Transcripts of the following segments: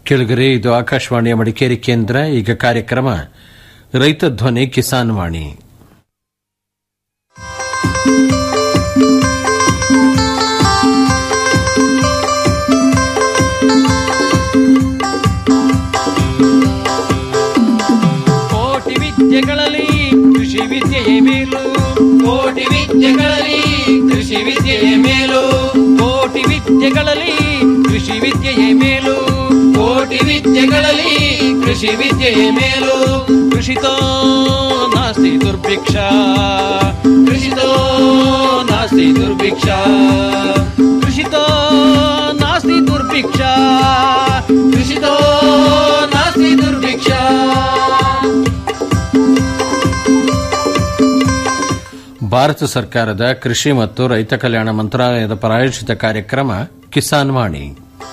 ಕೆಳಗರೆ ಇದು ಆಕಾಶವಾಣಿಯ ಮಡಿಕೇರಿ ಕೇಂದ್ರ ಈಗ ಕಾರ್ಯಕ್ರಮ ರೈತ ಧ್ವನಿ ಕಿಸಾನ್ ವಾಣಿ ಕೋಟಿ ವಿದ್ಯೆಗಳಲ್ಲಿ ಕೃಷಿ ವಿದ್ಯೆಯೇ ಮೇಲು ಕೋಟಿ ವಿದ್ಯೆಗಳಲ್ಲಿ ಕೃಷಿ ವಿದ್ಯೆಯೇ ಮೇಲು ಕೋಟಿ ವಿದ್ಯೆಗಳಲ್ಲಿ ಕೃಷಿ ವಿದ್ಯೆಯೇ ಮೇಲು ಕೋಟಿ ವಿದ್ಯೆಗಳಲ್ಲಿ ಕೃಷಿ ವಿದ್ಯೆಯೇ ಮೇಲು ಕೃಷಿತೋ ನಾಸ್ತಿ ದುರ್ಭಿಕ್ಷ ಕೃಷಿತೋ ನಾಸ್ತಿ ದುರ್ಭಿಕ್ಷ ಕೃಷಿತೋ ನಾಸ್ತಿ ದುರ್ಭಿಕ್ಷ ಕೃಷಿತೋ ನಾಸ್ತಿ ದುರ್ಭಿಕ್ಷ ಭಾರತ ಸರ್ಕಾರದ ಕೃಷಿ ಮತ್ತು ರೈತ ಕಲ್ಯಾಣ ಮಂತ್ರಾಲಯದ ಪ್ರಾಯೋಜಿತ ಕಾರ್ಯಕ್ರಮ ಕಿಸಾನ್ ವಾಣಿ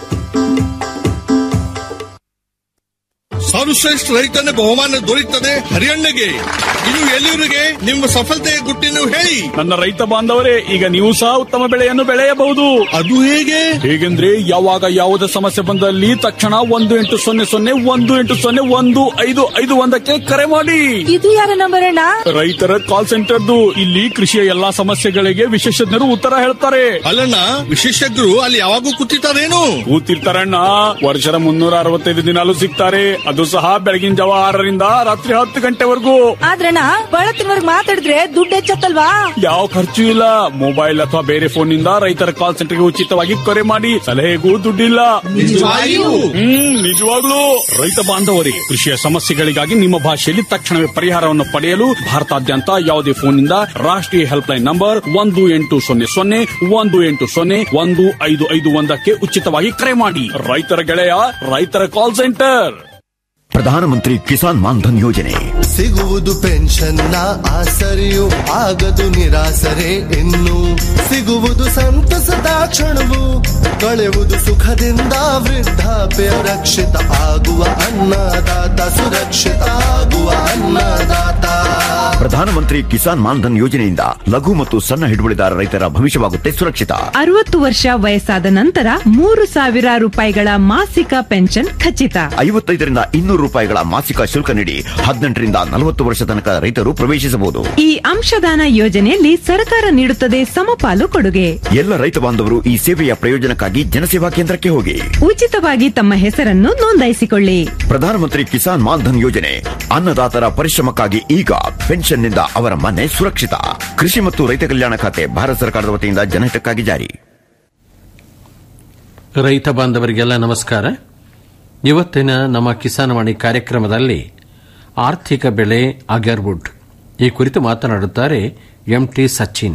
ಸರ್ವಶ್ರೇಷ್ಠ ರೈತನ ಬಹುಮಾನ ದೊರೆಯುತ್ತದೆ ಹರಿಯಣ್ಣಗೆ ಇದು ಎಲ್ಲಿವರಿಗೆ ನಿಮ್ಮ ಸಫಲತೆಯ ಗುಟ್ಟಿನ ಹೇಳಿ ನನ್ನ ರೈತ ಬಾಂಧವರೇ ಈಗ ನೀವು ಸಹ ಉತ್ತಮ ಬೆಳೆಯನ್ನು ಬೆಳೆಯಬಹುದು ಅದು ಹೇಗೆ ಹೇಗೆಂದ್ರೆ ಯಾವಾಗ ಯಾವುದೇ ಸಮಸ್ಯೆ ಬಂದಲ್ಲಿ ತಕ್ಷಣ ಒಂದು ಎಂಟು ಸೊನ್ನೆ ಸೊನ್ನೆ ಒಂದು ಎಂಟು ಸೊನ್ನೆ ಒಂದು ಐದು ಐದು ಒಂದಕ್ಕೆ ಕರೆ ಮಾಡಿ ಇದು ಯಾರ ನಂಬರ್ ಅಣ್ಣ ರೈತರ ಕಾಲ್ ಸೆಂಟರ್ದು ಇಲ್ಲಿ ಕೃಷಿಯ ಎಲ್ಲಾ ಸಮಸ್ಯೆಗಳಿಗೆ ವಿಶೇಷಜ್ಞರು ಉತ್ತರ ಹೇಳ್ತಾರೆ ಅಲ್ಲಣ್ಣ ವಿಶೇಷಜ್ಞರು ಅಲ್ಲಿ ಯಾವಾಗೂ ಕೂತಿರ್ತಾರೇನು ಕೂತಿರ್ತಾರಣ್ಣ ವರ್ಷದ ಮುನ್ನೂರ ಅರವತ್ತೈದು ದಿನಾಲು ಸಿಗ್ತಾರೆ ಅದು ಸಹ ಬೆಳಗಿನ ಜಾವ ಆರರಿಂದ ರಾತ್ರಿ ಹತ್ತು ಗಂಟೆವರೆಗೂ ಆದ್ರಣ್ಣ ಬಳತ್ತಿನವರ್ಗ್ ಮಾತಾಡಿದ್ರೆ ದುಡ್ಡು ಹೆಚ್ಚತ್ತಲ್ವಾ ಯಾವ ಖರ್ಚು ಇಲ್ಲ ಮೊಬೈಲ್ ಅಥವಾ ಬೇರೆ ಫೋನ್ ನಿಂದ ರೈತರ ಕಾಲ್ ಸೆಂಟರ್ಗೆ ಉಚಿತವಾಗಿ ಕರೆ ಮಾಡಿ ಸಲಹೆಗೂ ದುಡ್ಡಿಲ್ಲ ನಿಜವಾಗಿಯೂ? ಹ್ಮ್ ನಿಜವಾಗ್ಲೂ ರೈತ ಬಾಂಧವರೇ ಕೃಷಿಯ ಸಮಸ್ಯೆಗಳಿಗಾಗಿ ನಿಮ್ಮ ಭಾಷೆಯಲ್ಲಿ ತಕ್ಷಣವೇ ಪರಿಹಾರವನ್ನು ಪಡೆಯಲು ಭಾರತಾದ್ಯಂತ ಯಾವುದೇ ಫೋನ್ ನಿಂದ ರಾಷ್ಟ್ರೀಯ ಹೆಲ್ಪ್ ಲೈನ್ ನಂಬರ್ ಒಂದು ಎಂಟು ಸೊನ್ನೆ ಸೊನ್ನೆ ಒಂದು ಎಂಟು ಸೊನ್ನೆ ಒಂದು ಐದು ಐದು ಒಂದಕ್ಕೆ ಉಚಿತವಾಗಿ ಕರೆ ಮಾಡಿ ರೈತರ ಗೆಳೆಯ ರೈತರ ಕಾಲ್ ಸೆಂಟರ್ ಪ್ರಧಾನಮಂತ್ರಿ ಕಿಸಾನ್ ಮಾನ್ಧನ್ ಯೋಜನೆ ಸಿಗುವುದು ಪೆನ್ಷನ್ನ ಆಸರೆಯು ಆಗದು ನಿರಾಸರೆ ಇನ್ನು ಸಿಗುವುದು ಸಂತಸದ ಕ್ಷಣವು ಕಳೆಯುವುದು ಸುಖದಿಂದ ವೃದ್ಧಾಪ್ಯ ರಕ್ಷಿತ ಆಗುವ ಅನ್ನದಾತ ಸುರಕ್ಷಿತ ಆಗುವ ಅನ್ನದಾತ ಪ್ರಧಾನಮಂತ್ರಿ ಕಿಸಾನ್ ಮಾನ್ಧನ್ ಯೋಜನೆಯಿಂದ ಲಘು ಮತ್ತು ಸಣ್ಣ ಹಿಡುವಳಿದಾರ ರೈತರ ಭವಿಷ್ಯವಾಗುತ್ತೆ ಸುರಕ್ಷಿತ ಅರವತ್ತು ವರ್ಷ ವಯಸ್ಸಾದ ನಂತರ ಮೂರು ಸಾವಿರ ರೂಪಾಯಿಗಳ ಮಾಸಿಕ ಪೆನ್ಷನ್ ಖಚಿತ ಐವತ್ತೈದರಿಂದ ಇನ್ನೂರು ರೂಪಾಯಿಗಳ ಮಾಸಿಕ ಶುಲ್ಕ ನೀಡಿ ಹದಿನೆಂಟರಿಂದ ನಲವತ್ತು ವರ್ಷ ತನಕ ರೈತರು ಪ್ರವೇಶಿಸಬಹುದು ಈ ಅಂಶದಾನ ಯೋಜನೆಯಲ್ಲಿ ಸರ್ಕಾರ ನೀಡುತ್ತದೆ ಸಮಪಾಲು ಕೊಡುಗೆ ಎಲ್ಲ ರೈತ ಬಾಂಧವರು ಈ ಸೇವೆಯ ಪ್ರಯೋಜನಕ್ಕಾಗಿ ಜನಸೇವಾ ಕೇಂದ್ರಕ್ಕೆ ಹೋಗಿ ಉಚಿತವಾಗಿ ತಮ್ಮ ಹೆಸರನ್ನು ನೋಂದಾಯಿಸಿಕೊಳ್ಳಿ ಪ್ರಧಾನಮಂತ್ರಿ ಕಿಸಾನ್ ಮಾನ್ಧನ್ ಯೋಜನೆ ಅನ್ನದಾತರ ಪರಿಶ್ರಮಕ್ಕಾಗಿ ಈಗ ಪೆನ್ಷನ್ನಿಂದ ಅವರ ಮನೆ ಸುರಕ್ಷಿತ ಕೃಷಿ ಮತ್ತು ರೈತ ಕಲ್ಯಾಣ ಖಾತೆ ಭಾರತ ಸರ್ಕಾರದ ವತಿಯಿಂದ ಜನಹಿತಕ್ಕಾಗಿ ಜಾರಿ ರೈತ ಬಾಂಧವರಿಗೆಲ್ಲ ನಮಸ್ಕಾರ ಇವತ್ತಿನ ನಮ್ಮ ಕಿಸಾನ್ ವಾಣಿ ಕಾರ್ಯಕ್ರಮದಲ್ಲಿ ಆರ್ಥಿಕ ಬೆಳೆ ಅಗರ್ವುಡ್ ಈ ಕುರಿತು ಮಾತನಾಡುತ್ತಾರೆ ಎಂಟಿ ಸಚಿನ್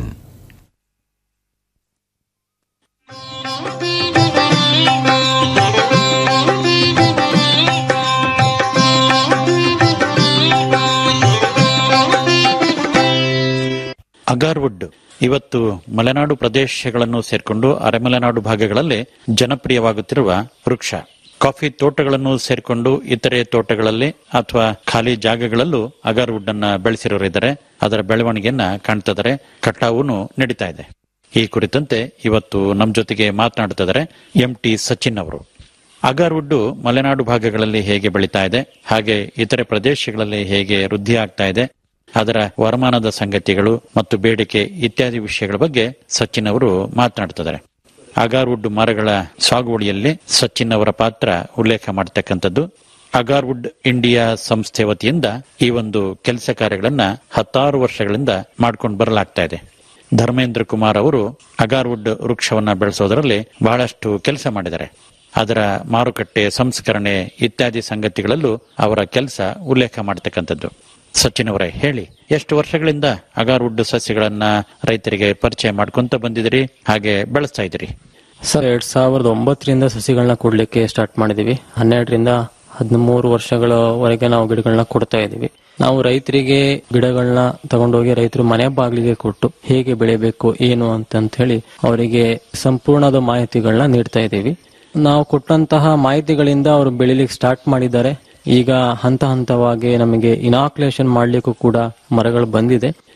ಅಗಾರ್ವುಡ್ ಇವತ್ತು ಮಲೆನಾಡು ಪ್ರದೇಶಗಳನ್ನು ಸೇರ್ಕೊಂಡು ಅರೆಮಲೆನಾಡು ಭಾಗಗಳಲ್ಲಿ ಜನಪ್ರಿಯವಾಗುತ್ತಿರುವ ವೃಕ್ಷ ಕಾಫಿ ತೋಟಗಳನ್ನು ಸೇರ್ಕೊಂಡು ಇತರೆ ತೋಟಗಳಲ್ಲಿ ಅಥವಾ ಖಾಲಿ ಜಾಗಗಳಲ್ಲೂ ಅಗಾರ್ವುಡ್ ಅನ್ನ ಬೆಳೆಸಿರೋರಿದ್ದಾರೆ ಅದರ ಬೆಳವಣಿಗೆಯನ್ನ ಕಾಣ್ತಿದ್ದಾರೆ ಕಟಾವು ನಡೀತಾ ಇದೆ ಈ ಕುರಿತಂತೆ ಇವತ್ತು ನಮ್ಮ ಜೊತೆಗೆ ಮಾತನಾಡ್ತಿದ್ದಾರೆ ಎಂ ಟಿ ಸಚಿನ್ ಅವರು ಅಗಾರ್ವುಡ್ ಮಲೆನಾಡು ಭಾಗಗಳಲ್ಲಿ ಹೇಗೆ ಬೆಳೀತಾ ಇದೆ ಹಾಗೆ ಇತರೆ ಪ್ರದೇಶಗಳಲ್ಲಿ ಹೇಗೆ ವೃದ್ಧಿ ಆಗ್ತಾ ಇದೆ ಅದರ ವರಮಾನದ ಸಂಗತಿಗಳು ಮತ್ತು ಬೇಡಿಕೆ ಇತ್ಯಾದಿ ವಿಷಯಗಳ ಬಗ್ಗೆ ಸಚಿನ್ ಅವರು ಮಾತನಾಡ್ತಿದ್ದಾರೆ ಅಗಾರ್ವುಡ್ ಮರಗಳ ಸಾಗುವಳಿಯಲ್ಲಿ ಸಚಿನ್ ಅವರ ಪಾತ್ರ ಉಲ್ಲೇಖ ಮಾಡತಕ್ಕಂಥದ್ದು ಅಗಾರ್ವುಡ್ ಇಂಡಿಯಾ ಸಂಸ್ಥೆ ವತಿಯಿಂದ ಈ ಒಂದು ಕೆಲಸ ಕಾರ್ಯಗಳನ್ನ ಹತ್ತಾರು ವರ್ಷಗಳಿಂದ ಮಾಡ್ಕೊಂಡು ಬರಲಾಗ್ತಾ ಇದೆ ಧರ್ಮೇಂದ್ರ ಕುಮಾರ್ ಅವರು ಅಗಾರ್ವುಡ್ ವೃಕ್ಷವನ್ನ ಬೆಳೆಸೋದರಲ್ಲಿ ಬಹಳಷ್ಟು ಕೆಲಸ ಮಾಡಿದ್ದಾರೆ ಅದರ ಮಾರುಕಟ್ಟೆ ಸಂಸ್ಕರಣೆ ಇತ್ಯಾದಿ ಸಂಗತಿಗಳಲ್ಲೂ ಅವರ ಕೆಲಸ ಉಲ್ಲೇಖ ಮಾಡತಕ್ಕಂಥದ್ದು ಸಚಿನ್ ಅವರೇ ಹೇಳಿ ಎಷ್ಟು ವರ್ಷಗಳಿಂದ ಅಗಾರ್ವುಡ್ ಸಸ್ಯಗಳನ್ನ ರೈತರಿಗೆ ಪರಿಚಯ ಮಾಡ್ಕೊಂತ ಬಂದಿದ್ದೀರಿ ಹಾಗೆ ಬೆಳೆಸ್ತಾ ಇದ್ದೀರಿ ಸರ್ ಎರಡ್ ಸಾವಿರದ ಒಂಬತ್ತರಿಂದ ಸಸಿಗಳನ್ನ ಕೊಡ್ಲಿಕ್ಕೆ ಸ್ಟಾರ್ಟ್ ಮಾಡಿದೀವಿ ಹನ್ನೆರಡರಿಂದ ಹದಿಮೂರು ವರ್ಷಗಳವರೆಗೆ ನಾವು ಗಿಡಗಳನ್ನ ಕೊಡ್ತಾ ಇದೀವಿ ನಾವು ರೈತರಿಗೆ ಗಿಡಗಳನ್ನ ತಗೊಂಡೋಗಿ ರೈತರು ಮನೆ ಬಾಗಿಲಿಗೆ ಕೊಟ್ಟು ಹೇಗೆ ಬೆಳಿಬೇಕು ಏನು ಅಂತಂತ ಹೇಳಿ ಅವರಿಗೆ ಸಂಪೂರ್ಣದ ಮಾಹಿತಿಗಳನ್ನ ನೀಡ್ತಾ ಇದ್ದೀವಿ ನಾವು ಕೊಟ್ಟಂತಹ ಮಾಹಿತಿಗಳಿಂದ ಅವರು ಬೆಳಿಲಿಕ್ಕೆ ಸ್ಟಾರ್ಟ್ ಮಾಡಿದ್ದಾರೆ ಈಗ ಹಂತ ಹಂತವಾಗಿ ನಮಗೆ ಇನಾಕ್ಯುಲೇಷನ್ ಮಾಡ್ಲಿಕ್ಕೂ ಕೂಡ ಮರಗಳು ಬಂದಿದೆ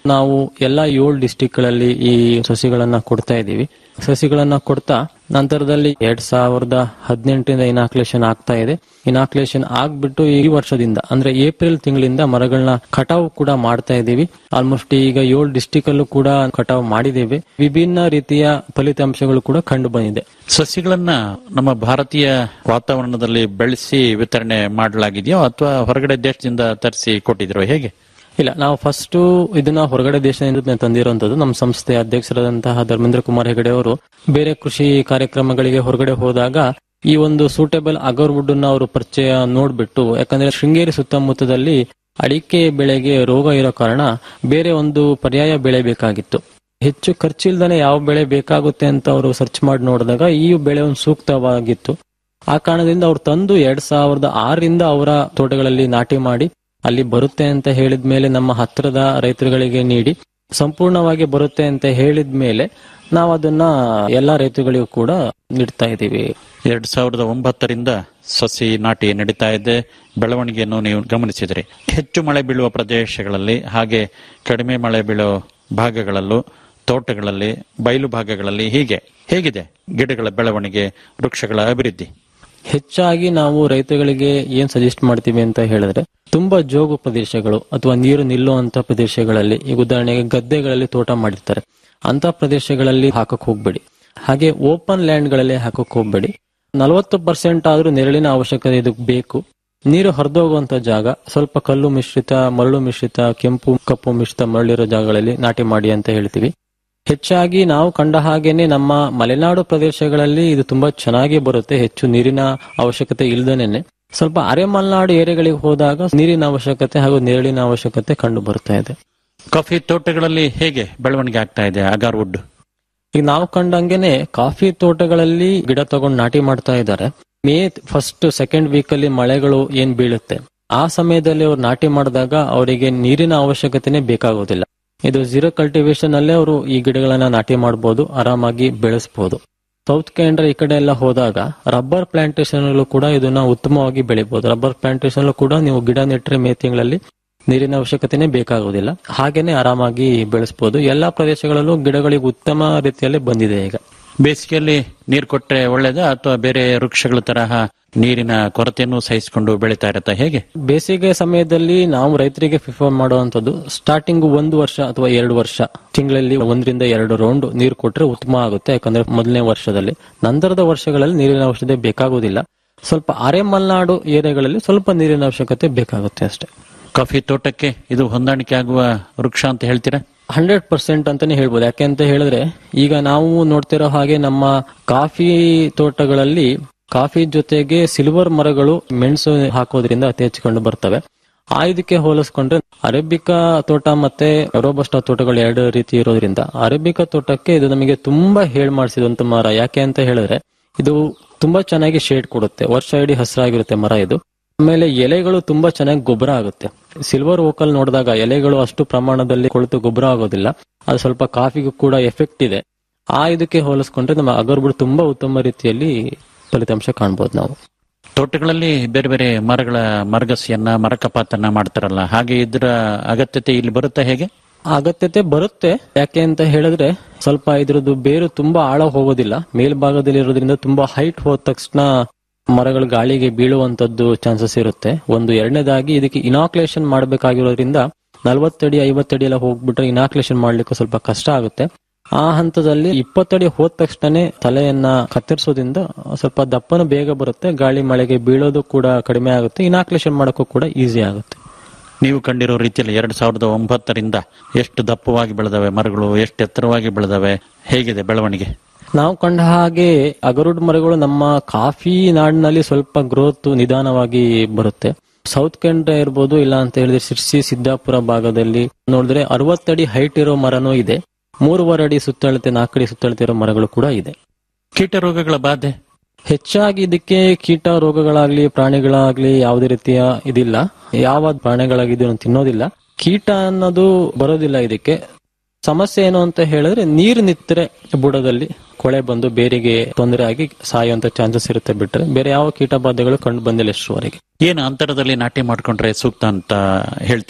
ನಾವು ಎಲ್ಲಾ ಏಳು ಡಿಸ್ಟಿಕ್ ಗಳಲ್ಲಿ ಈ ಸಸಿಗಳನ್ನ ಕೊಡ್ತಾ ಇದ್ದೀವಿ ಸಸಿಗಳನ್ನ ಕೊಡ್ತಾ ನಂತರದಲ್ಲಿ ಎರಡ್ ಸಾವಿರದ ಹದಿನೆಂಟರಿಂದ ಇನಾಕ್ಲೇಷನ್ ಆಗ್ತಾ ಇದೆ ಇನಾಕ್ಲೇಷನ್ ಆಗ್ಬಿಟ್ಟು ಈ ವರ್ಷದಿಂದ ಅಂದ್ರೆ ಏಪ್ರಿಲ್ ತಿಂಗಳಿಂದ ಮರಗಳನ್ನ ಕಟಾವು ಕೂಡ ಮಾಡ್ತಾ ಇದ್ದೀವಿ ಆಲ್ಮೋಸ್ಟ್ ಈಗ ಏಳು ಡಿಸ್ಟಿಕ್ ಅಲ್ಲೂ ಕೂಡ ಕಟಾವು ಮಾಡಿದ್ದೇವೆ ವಿಭಿನ್ನ ರೀತಿಯ ಫಲಿತಾಂಶಗಳು ಕೂಡ ಕಂಡು ಬಂದಿದೆ ಸಸಿಗಳನ್ನ ನಮ್ಮ ಭಾರತೀಯ ವಾತಾವರಣದಲ್ಲಿ ಬೆಳೆಸಿ ವಿತರಣೆ ಮಾಡಲಾಗಿದೆಯೋ ಅಥವಾ ಹೊರಗಡೆ ದೇಶದಿಂದ ತರಿಸಿ ಕೊಟ್ಟಿದ್ರು ಹೇಗೆ ಇಲ್ಲ ನಾವು ಫಸ್ಟ್ ಇದನ್ನ ಹೊರಗಡೆ ದೇಶದಿಂದ ತಂದಿರುವಂತದ್ದು ನಮ್ಮ ಸಂಸ್ಥೆ ಅಧ್ಯಕ್ಷರಾದಂತಹ ಧರ್ಮೇಂದ್ರ ಕುಮಾರ್ ಹೆಗಡೆ ಅವರು ಬೇರೆ ಕೃಷಿ ಕಾರ್ಯಕ್ರಮಗಳಿಗೆ ಹೊರಗಡೆ ಹೋದಾಗ ಈ ಒಂದು ಸೂಟೇಬಲ್ ಅಗರ್ವುಡ್ ಅನ್ನ ಅವರು ಪರಿಚಯ ನೋಡ್ಬಿಟ್ಟು ಯಾಕಂದ್ರೆ ಶೃಂಗೇರಿ ಸುತ್ತಮುತ್ತದಲ್ಲಿ ಅಡಿಕೆ ಬೆಳೆಗೆ ರೋಗ ಇರೋ ಕಾರಣ ಬೇರೆ ಒಂದು ಪರ್ಯಾಯ ಬೆಳೆ ಬೇಕಾಗಿತ್ತು ಹೆಚ್ಚು ಖರ್ಚಿಲ್ದಾನೆ ಯಾವ ಬೆಳೆ ಬೇಕಾಗುತ್ತೆ ಅಂತ ಅವರು ಸರ್ಚ್ ಮಾಡಿ ನೋಡಿದಾಗ ಈ ಬೆಳೆ ಒಂದು ಸೂಕ್ತವಾಗಿತ್ತು ಆ ಕಾರಣದಿಂದ ಅವ್ರು ತಂದು ಎರಡ್ ಸಾವಿರದ ಆರರಿಂದ ಅವರ ತೋಟಗಳಲ್ಲಿ ನಾಟಿ ಮಾಡಿ ಅಲ್ಲಿ ಬರುತ್ತೆ ಅಂತ ಹೇಳಿದ ಮೇಲೆ ನಮ್ಮ ಹತ್ತಿರದ ರೈತರುಗಳಿಗೆ ನೀಡಿ ಸಂಪೂರ್ಣವಾಗಿ ಬರುತ್ತೆ ಅಂತ ಹೇಳಿದ ಮೇಲೆ ನಾವು ಅದನ್ನ ಎಲ್ಲಾ ರೈತರುಗಳಿಗೂ ಕೂಡ ನೀಡ್ತಾ ಇದ್ದೀವಿ ಎರಡ್ ಸಾವಿರದ ಒಂಬತ್ತರಿಂದ ಸಸಿ ನಾಟಿ ನಡೀತಾ ಇದೆ ಬೆಳವಣಿಗೆಯನ್ನು ನೀವು ಗಮನಿಸಿದ್ರಿ ಹೆಚ್ಚು ಮಳೆ ಬೀಳುವ ಪ್ರದೇಶಗಳಲ್ಲಿ ಹಾಗೆ ಕಡಿಮೆ ಮಳೆ ಬೀಳುವ ಭಾಗಗಳಲ್ಲೂ ತೋಟಗಳಲ್ಲಿ ಬಯಲು ಭಾಗಗಳಲ್ಲಿ ಹೀಗೆ ಹೇಗಿದೆ ಗಿಡಗಳ ಬೆಳವಣಿಗೆ ವೃಕ್ಷಗಳ ಅಭಿವೃದ್ಧಿ ಹೆಚ್ಚಾಗಿ ನಾವು ರೈತಗಳಿಗೆ ಏನ್ ಸಜೆಸ್ಟ್ ಮಾಡ್ತೀವಿ ಅಂತ ಹೇಳಿದ್ರೆ ತುಂಬಾ ಜೋಗು ಪ್ರದೇಶಗಳು ಅಥವಾ ನೀರು ನಿಲ್ಲುವಂತ ಪ್ರದೇಶಗಳಲ್ಲಿ ಈಗ ಉದಾಹರಣೆಗೆ ಗದ್ದೆಗಳಲ್ಲಿ ತೋಟ ಮಾಡಿರ್ತಾರೆ ಅಂತ ಪ್ರದೇಶಗಳಲ್ಲಿ ಹಾಕಕ್ ಹೋಗ್ಬೇಡಿ ಹಾಗೆ ಓಪನ್ ಲ್ಯಾಂಡ್ ಗಳಲ್ಲಿ ಹಾಕಕ್ ಹೋಗ್ಬೇಡಿ ನಲವತ್ತು ಪರ್ಸೆಂಟ್ ಆದ್ರೂ ನೆರಳಿನ ಅವಶ್ಯಕತೆ ಇದಕ್ಕೆ ಬೇಕು ನೀರು ಹರಿದೋಗುವಂತ ಜಾಗ ಸ್ವಲ್ಪ ಕಲ್ಲು ಮಿಶ್ರಿತ ಮರಳು ಮಿಶ್ರಿತ ಕೆಂಪು ಕಪ್ಪು ಮಿಶ್ರಿತ ಮರಳಿರೋ ಜಾಗಗಳಲ್ಲಿ ನಾಟಿ ಮಾಡಿ ಅಂತ ಹೇಳ್ತೀವಿ ಹೆಚ್ಚಾಗಿ ನಾವು ಕಂಡ ಹಾಗೇನೆ ನಮ್ಮ ಮಲೆನಾಡು ಪ್ರದೇಶಗಳಲ್ಲಿ ಇದು ತುಂಬಾ ಚೆನ್ನಾಗಿ ಬರುತ್ತೆ ಹೆಚ್ಚು ನೀರಿನ ಅವಶ್ಯಕತೆ ಇಲ್ದೇನೆ ಸ್ವಲ್ಪ ಅರೆ ಮಲೆನಾಡು ಏರಿಯಾಗಳಿಗೆ ಹೋದಾಗ ನೀರಿನ ಅವಶ್ಯಕತೆ ಹಾಗೂ ನೆರಳಿನ ಅವಶ್ಯಕತೆ ಕಂಡು ಬರ್ತಾ ಇದೆ ಕಾಫಿ ತೋಟಗಳಲ್ಲಿ ಹೇಗೆ ಬೆಳವಣಿಗೆ ಆಗ್ತಾ ಇದೆ ಅಗಾರ್ವುಡ್ ಈಗ ನಾವು ಕಂಡಂಗೆನೆ ಕಾಫಿ ತೋಟಗಳಲ್ಲಿ ಗಿಡ ತಗೊಂಡು ನಾಟಿ ಮಾಡ್ತಾ ಇದ್ದಾರೆ ಮೇ ಫಸ್ಟ್ ಸೆಕೆಂಡ್ ವೀಕ್ ಅಲ್ಲಿ ಮಳೆಗಳು ಏನ್ ಬೀಳುತ್ತೆ ಆ ಸಮಯದಲ್ಲಿ ಅವ್ರು ನಾಟಿ ಮಾಡಿದಾಗ ಅವರಿಗೆ ನೀರಿನ ಅವಶ್ಯಕತೆನೆ ಬೇಕಾಗೋದಿಲ್ಲ ಇದು ಝೀರೋ ಕಲ್ಟಿವೇಶನ್ ಅಲ್ಲೇ ಅವರು ಈ ಗಿಡಗಳನ್ನ ನಾಟಿ ಮಾಡಬಹುದು ಆರಾಮಾಗಿ ಬೆಳೆಸಬಹುದು ಸೌತ್ ಕೇಂದ್ರ ಈ ಕಡೆ ಎಲ್ಲ ಹೋದಾಗ ರಬ್ಬರ್ ಪ್ಲಾಂಟೇಶನ್ ಅಲ್ಲೂ ಕೂಡ ಇದನ್ನ ಉತ್ತಮವಾಗಿ ಬೆಳಿಬಹುದು ರಬ್ಬರ್ ಪ್ಲಾಂಟೇಶನ್ ಅಲ್ಲೂ ಕೂಡ ನೀವು ಗಿಡ ನೆಟ್ಟರೆ ಮೇ ತಿಂಗಳಲ್ಲಿ ನೀರಿನ ಅವಶ್ಯಕತೆನೇ ಬೇಕಾಗುವುದಿಲ್ಲ ಹಾಗೇನೆ ಆರಾಮಾಗಿ ಬೆಳೆಸಬಹುದು ಎಲ್ಲಾ ಪ್ರದೇಶಗಳಲ್ಲೂ ಗಿಡಗಳಿಗೆ ಉತ್ತಮ ರೀತಿಯಲ್ಲಿ ಬಂದಿದೆ ಈಗ ಬೇಸಿಗೆಯಲ್ಲಿ ನೀರು ಕೊಟ್ರೆ ಒಳ್ಳೇದಾ ಅಥವಾ ಬೇರೆ ವೃಕ್ಷಗಳ ತರಹ ನೀರಿನ ಕೊರತೆಯನ್ನು ಸಹಿಸಿಕೊಂಡು ಬೆಳೀತಾ ಇರತ್ತಾ ಹೇಗೆ ಬೇಸಿಗೆ ಸಮಯದಲ್ಲಿ ನಾವು ರೈತರಿಗೆ ಪ್ರಿಫರ್ ಮಾಡುವಂತದ್ದು ಸ್ಟಾರ್ಟಿಂಗ್ ಒಂದು ವರ್ಷ ಅಥವಾ ಎರಡು ವರ್ಷ ತಿಂಗಳಲ್ಲಿ ಒಂದರಿಂದ ಎರಡು ರೌಂಡ್ ನೀರು ಕೊಟ್ರೆ ಉತ್ತಮ ಆಗುತ್ತೆ ಯಾಕಂದ್ರೆ ಮೊದಲನೇ ವರ್ಷದಲ್ಲಿ ನಂತರದ ವರ್ಷಗಳಲ್ಲಿ ನೀರಿನ ಅವಶ್ಯಕತೆ ಬೇಕಾಗುವುದಿಲ್ಲ ಸ್ವಲ್ಪ ಅರೆ ಮಲೆನಾಡು ಏರಿಯಾಗಳಲ್ಲಿ ಸ್ವಲ್ಪ ನೀರಿನ ಅವಶ್ಯಕತೆ ಬೇಕಾಗುತ್ತೆ ಅಷ್ಟೇ ಕಾಫಿ ತೋಟಕ್ಕೆ ಇದು ಹೊಂದಾಣಿಕೆ ಆಗುವ ವೃಕ್ಷ ಅಂತ ಹೇಳ್ತೀರಾ ಹಂಡ್ರೆಡ್ ಪರ್ಸೆಂಟ್ ಅಂತಾನೆ ಹೇಳ್ಬೋದು ಯಾಕೆ ಅಂತ ಹೇಳಿದ್ರೆ ಈಗ ನಾವು ನೋಡ್ತಿರೋ ಹಾಗೆ ನಮ್ಮ ಕಾಫಿ ತೋಟಗಳಲ್ಲಿ ಕಾಫಿ ಜೊತೆಗೆ ಸಿಲ್ವರ್ ಮರಗಳು ಮೆಣಸು ಹಾಕೋದ್ರಿಂದ ಅತಿ ಹೆಚ್ಚು ಕಂಡು ಬರ್ತವೆ ಆ ಇದಕ್ಕೆ ಹೋಲಿಸ್ಕೊಂಡ್ರೆ ಅರೇಬಿಕಾ ತೋಟ ಮತ್ತೆ ರೋಬಸ್ಟಾ ತೋಟಗಳು ಎರಡು ರೀತಿ ಇರೋದ್ರಿಂದ ಅರೇಬಿಕಾ ತೋಟಕ್ಕೆ ಇದು ನಮಗೆ ತುಂಬಾ ಹೇಳ್ ಮಾಡಿಸಿದಂತ ಮರ ಯಾಕೆ ಅಂತ ಹೇಳಿದ್ರೆ ಇದು ತುಂಬಾ ಚೆನ್ನಾಗಿ ಶೇಡ್ ಕೊಡುತ್ತೆ ವರ್ಷ ಇಡೀ ಹಸಿರಾಗಿರುತ್ತೆ ಮರ ಇದು ಆಮೇಲೆ ಎಲೆಗಳು ತುಂಬಾ ಚೆನ್ನಾಗಿ ಗೊಬ್ಬರ ಆಗುತ್ತೆ ಸಿಲ್ವರ್ ಓಕಲ್ ನೋಡಿದಾಗ ಎಲೆಗಳು ಅಷ್ಟು ಪ್ರಮಾಣದಲ್ಲಿ ಕೊಳೆತು ಗೊಬ್ಬರ ಆಗೋದಿಲ್ಲ ಅದು ಸ್ವಲ್ಪ ಕಾಫಿಗೂ ಕೂಡ ಎಫೆಕ್ಟ್ ಇದೆ ಆ ಇದಕ್ಕೆ ಹೋಲಿಸ್ಕೊಂಡ್ರೆ ನಮ್ಮ ಅಗರ್ಬುಡ್ ತುಂಬಾ ಉತ್ತಮ ರೀತಿಯಲ್ಲಿ ಫಲಿತಾಂಶ ಕಾಣ್ಬೋದು ನಾವು ತೋಟಗಳಲ್ಲಿ ಬೇರೆ ಬೇರೆ ಮರಗಳ ಮರಗಸಿಯನ್ನ ಮರ ಕಪಾತನ್ನ ಮಾಡ್ತಾರಲ್ಲ ಹಾಗೆ ಇದರ ಅಗತ್ಯತೆ ಇಲ್ಲಿ ಬರುತ್ತಾ ಹೇಗೆ ಅಗತ್ಯತೆ ಬರುತ್ತೆ ಯಾಕೆ ಅಂತ ಹೇಳಿದ್ರೆ ಸ್ವಲ್ಪ ಇದ್ರದ್ದು ಬೇರು ತುಂಬಾ ಆಳ ಹೋಗೋದಿಲ್ಲ ಮೇಲ್ಭಾಗದಲ್ಲಿ ಇರೋದ್ರಿಂದ ತುಂಬಾ ಹೈಟ್ ಹೋದ ತಕ್ಷಣ ಮರಗಳು ಗಾಳಿಗೆ ಬೀಳುವಂತದ್ದು ಚಾನ್ಸಸ್ ಇರುತ್ತೆ ಒಂದು ಎರಡನೇದಾಗಿ ಇದಕ್ಕೆ ಇನಾಕ್ಲೇಷನ್ ಮಾಡಬೇಕಾಗಿರೋದ್ರಿಂದ ನಲವತ್ತಡಿ ಐವತ್ತಡಿ ಎಲ್ಲ ಹೋಗ್ಬಿಟ್ರೆ ಇನಾಕ್ಲೇಷನ್ ಮಾಡ್ಲಿಕ್ಕೆ ಸ್ವಲ್ಪ ಕಷ್ಟ ಆಗುತ್ತೆ ಆ ಹಂತದಲ್ಲಿ ಇಪ್ಪತ್ತಡಿ ಹೋದ ತಕ್ಷಣನೇ ತಲೆಯನ್ನ ಕತ್ತರಿಸೋದ್ರಿಂದ ಸ್ವಲ್ಪ ದಪ್ಪನ ಬೇಗ ಬರುತ್ತೆ ಗಾಳಿ ಮಳೆಗೆ ಬೀಳೋದು ಕೂಡ ಕಡಿಮೆ ಆಗುತ್ತೆ ಇನಾಕ್ಲೇಷನ್ ಮಾಡೋಕ್ಕೂ ಕೂಡ ಈಸಿ ಆಗುತ್ತೆ ನೀವು ಕಂಡಿರೋ ರೀತಿಯಲ್ಲಿ ಎರಡ್ ಸಾವಿರದ ಒಂಬತ್ತರಿಂದ ಎಷ್ಟು ದಪ್ಪವಾಗಿ ಬೆಳೆದವೆ ಮರಗಳು ಎಷ್ಟು ಎತ್ತರವಾಗಿ ಬೆಳೆದವೆ ಹೇಗಿದೆ ಬೆಳವಣಿಗೆ ನಾವು ಕಂಡ ಹಾಗೆ ಅಗರುಡ್ ಮರಗಳು ನಮ್ಮ ಕಾಫಿ ನಾಡಿನಲ್ಲಿ ಸ್ವಲ್ಪ ಗ್ರೋತ್ ನಿಧಾನವಾಗಿ ಬರುತ್ತೆ ಸೌತ್ ಕೆಂಡ ಇರ್ಬೋದು ಇಲ್ಲ ಅಂತ ಹೇಳಿದ್ರೆ ಶಿರ್ಸಿ ಸಿದ್ದಾಪುರ ಭಾಗದಲ್ಲಿ ನೋಡಿದ್ರೆ ಅರವತ್ತಡಿ ಹೈಟ್ ಇರೋ ಮರನೂ ಇದೆ ಮೂರುವರೆ ಅಡಿ ಸುತ್ತಳತೆ ನಾಲ್ಕಡಿ ಸುತ್ತಳತೆ ಇರೋ ಮರಗಳು ಕೂಡ ಇದೆ ಕೀಟ ರೋಗಗಳ ಬಾಧೆ ಹೆಚ್ಚಾಗಿ ಇದಕ್ಕೆ ಕೀಟ ರೋಗಗಳಾಗ್ಲಿ ಪ್ರಾಣಿಗಳಾಗ್ಲಿ ಯಾವುದೇ ರೀತಿಯ ಇದಿಲ್ಲ ಯಾವ ಪ್ರಾಣಿಗಳಾಗಿದ್ದು ತಿನ್ನೋದಿಲ್ಲ ಕೀಟ ಅನ್ನೋದು ಬರೋದಿಲ್ಲ ಇದಕ್ಕೆ ಸಮಸ್ಯೆ ಏನು ಅಂತ ಹೇಳಿದ್ರೆ ನೀರು ನಿತ್ತರೆ ಬುಡದಲ್ಲಿ ಕೊಳೆ ಬಂದು ಬೇರಿಗೆ ತೊಂದರೆ ಆಗಿ ಸಾಯುವಂತ ಚಾನ್ಸಸ್ ಇರುತ್ತೆ ಬಿಟ್ರೆ ಬೇರೆ ಯಾವ ಕೀಟ ಬಾಧೆಗಳು ಕಂಡು ಬಂದಿಲ್ಲ ಇಷ್ಟುವರೆಗೆ ಏನು ಅಂತರದಲ್ಲಿ ನಾಟಿ ಮಾಡ್ಕೊಂಡ್ರೆ ಸೂಕ್ತ ಅಂತ ಹೇಳ್ತೀರಿ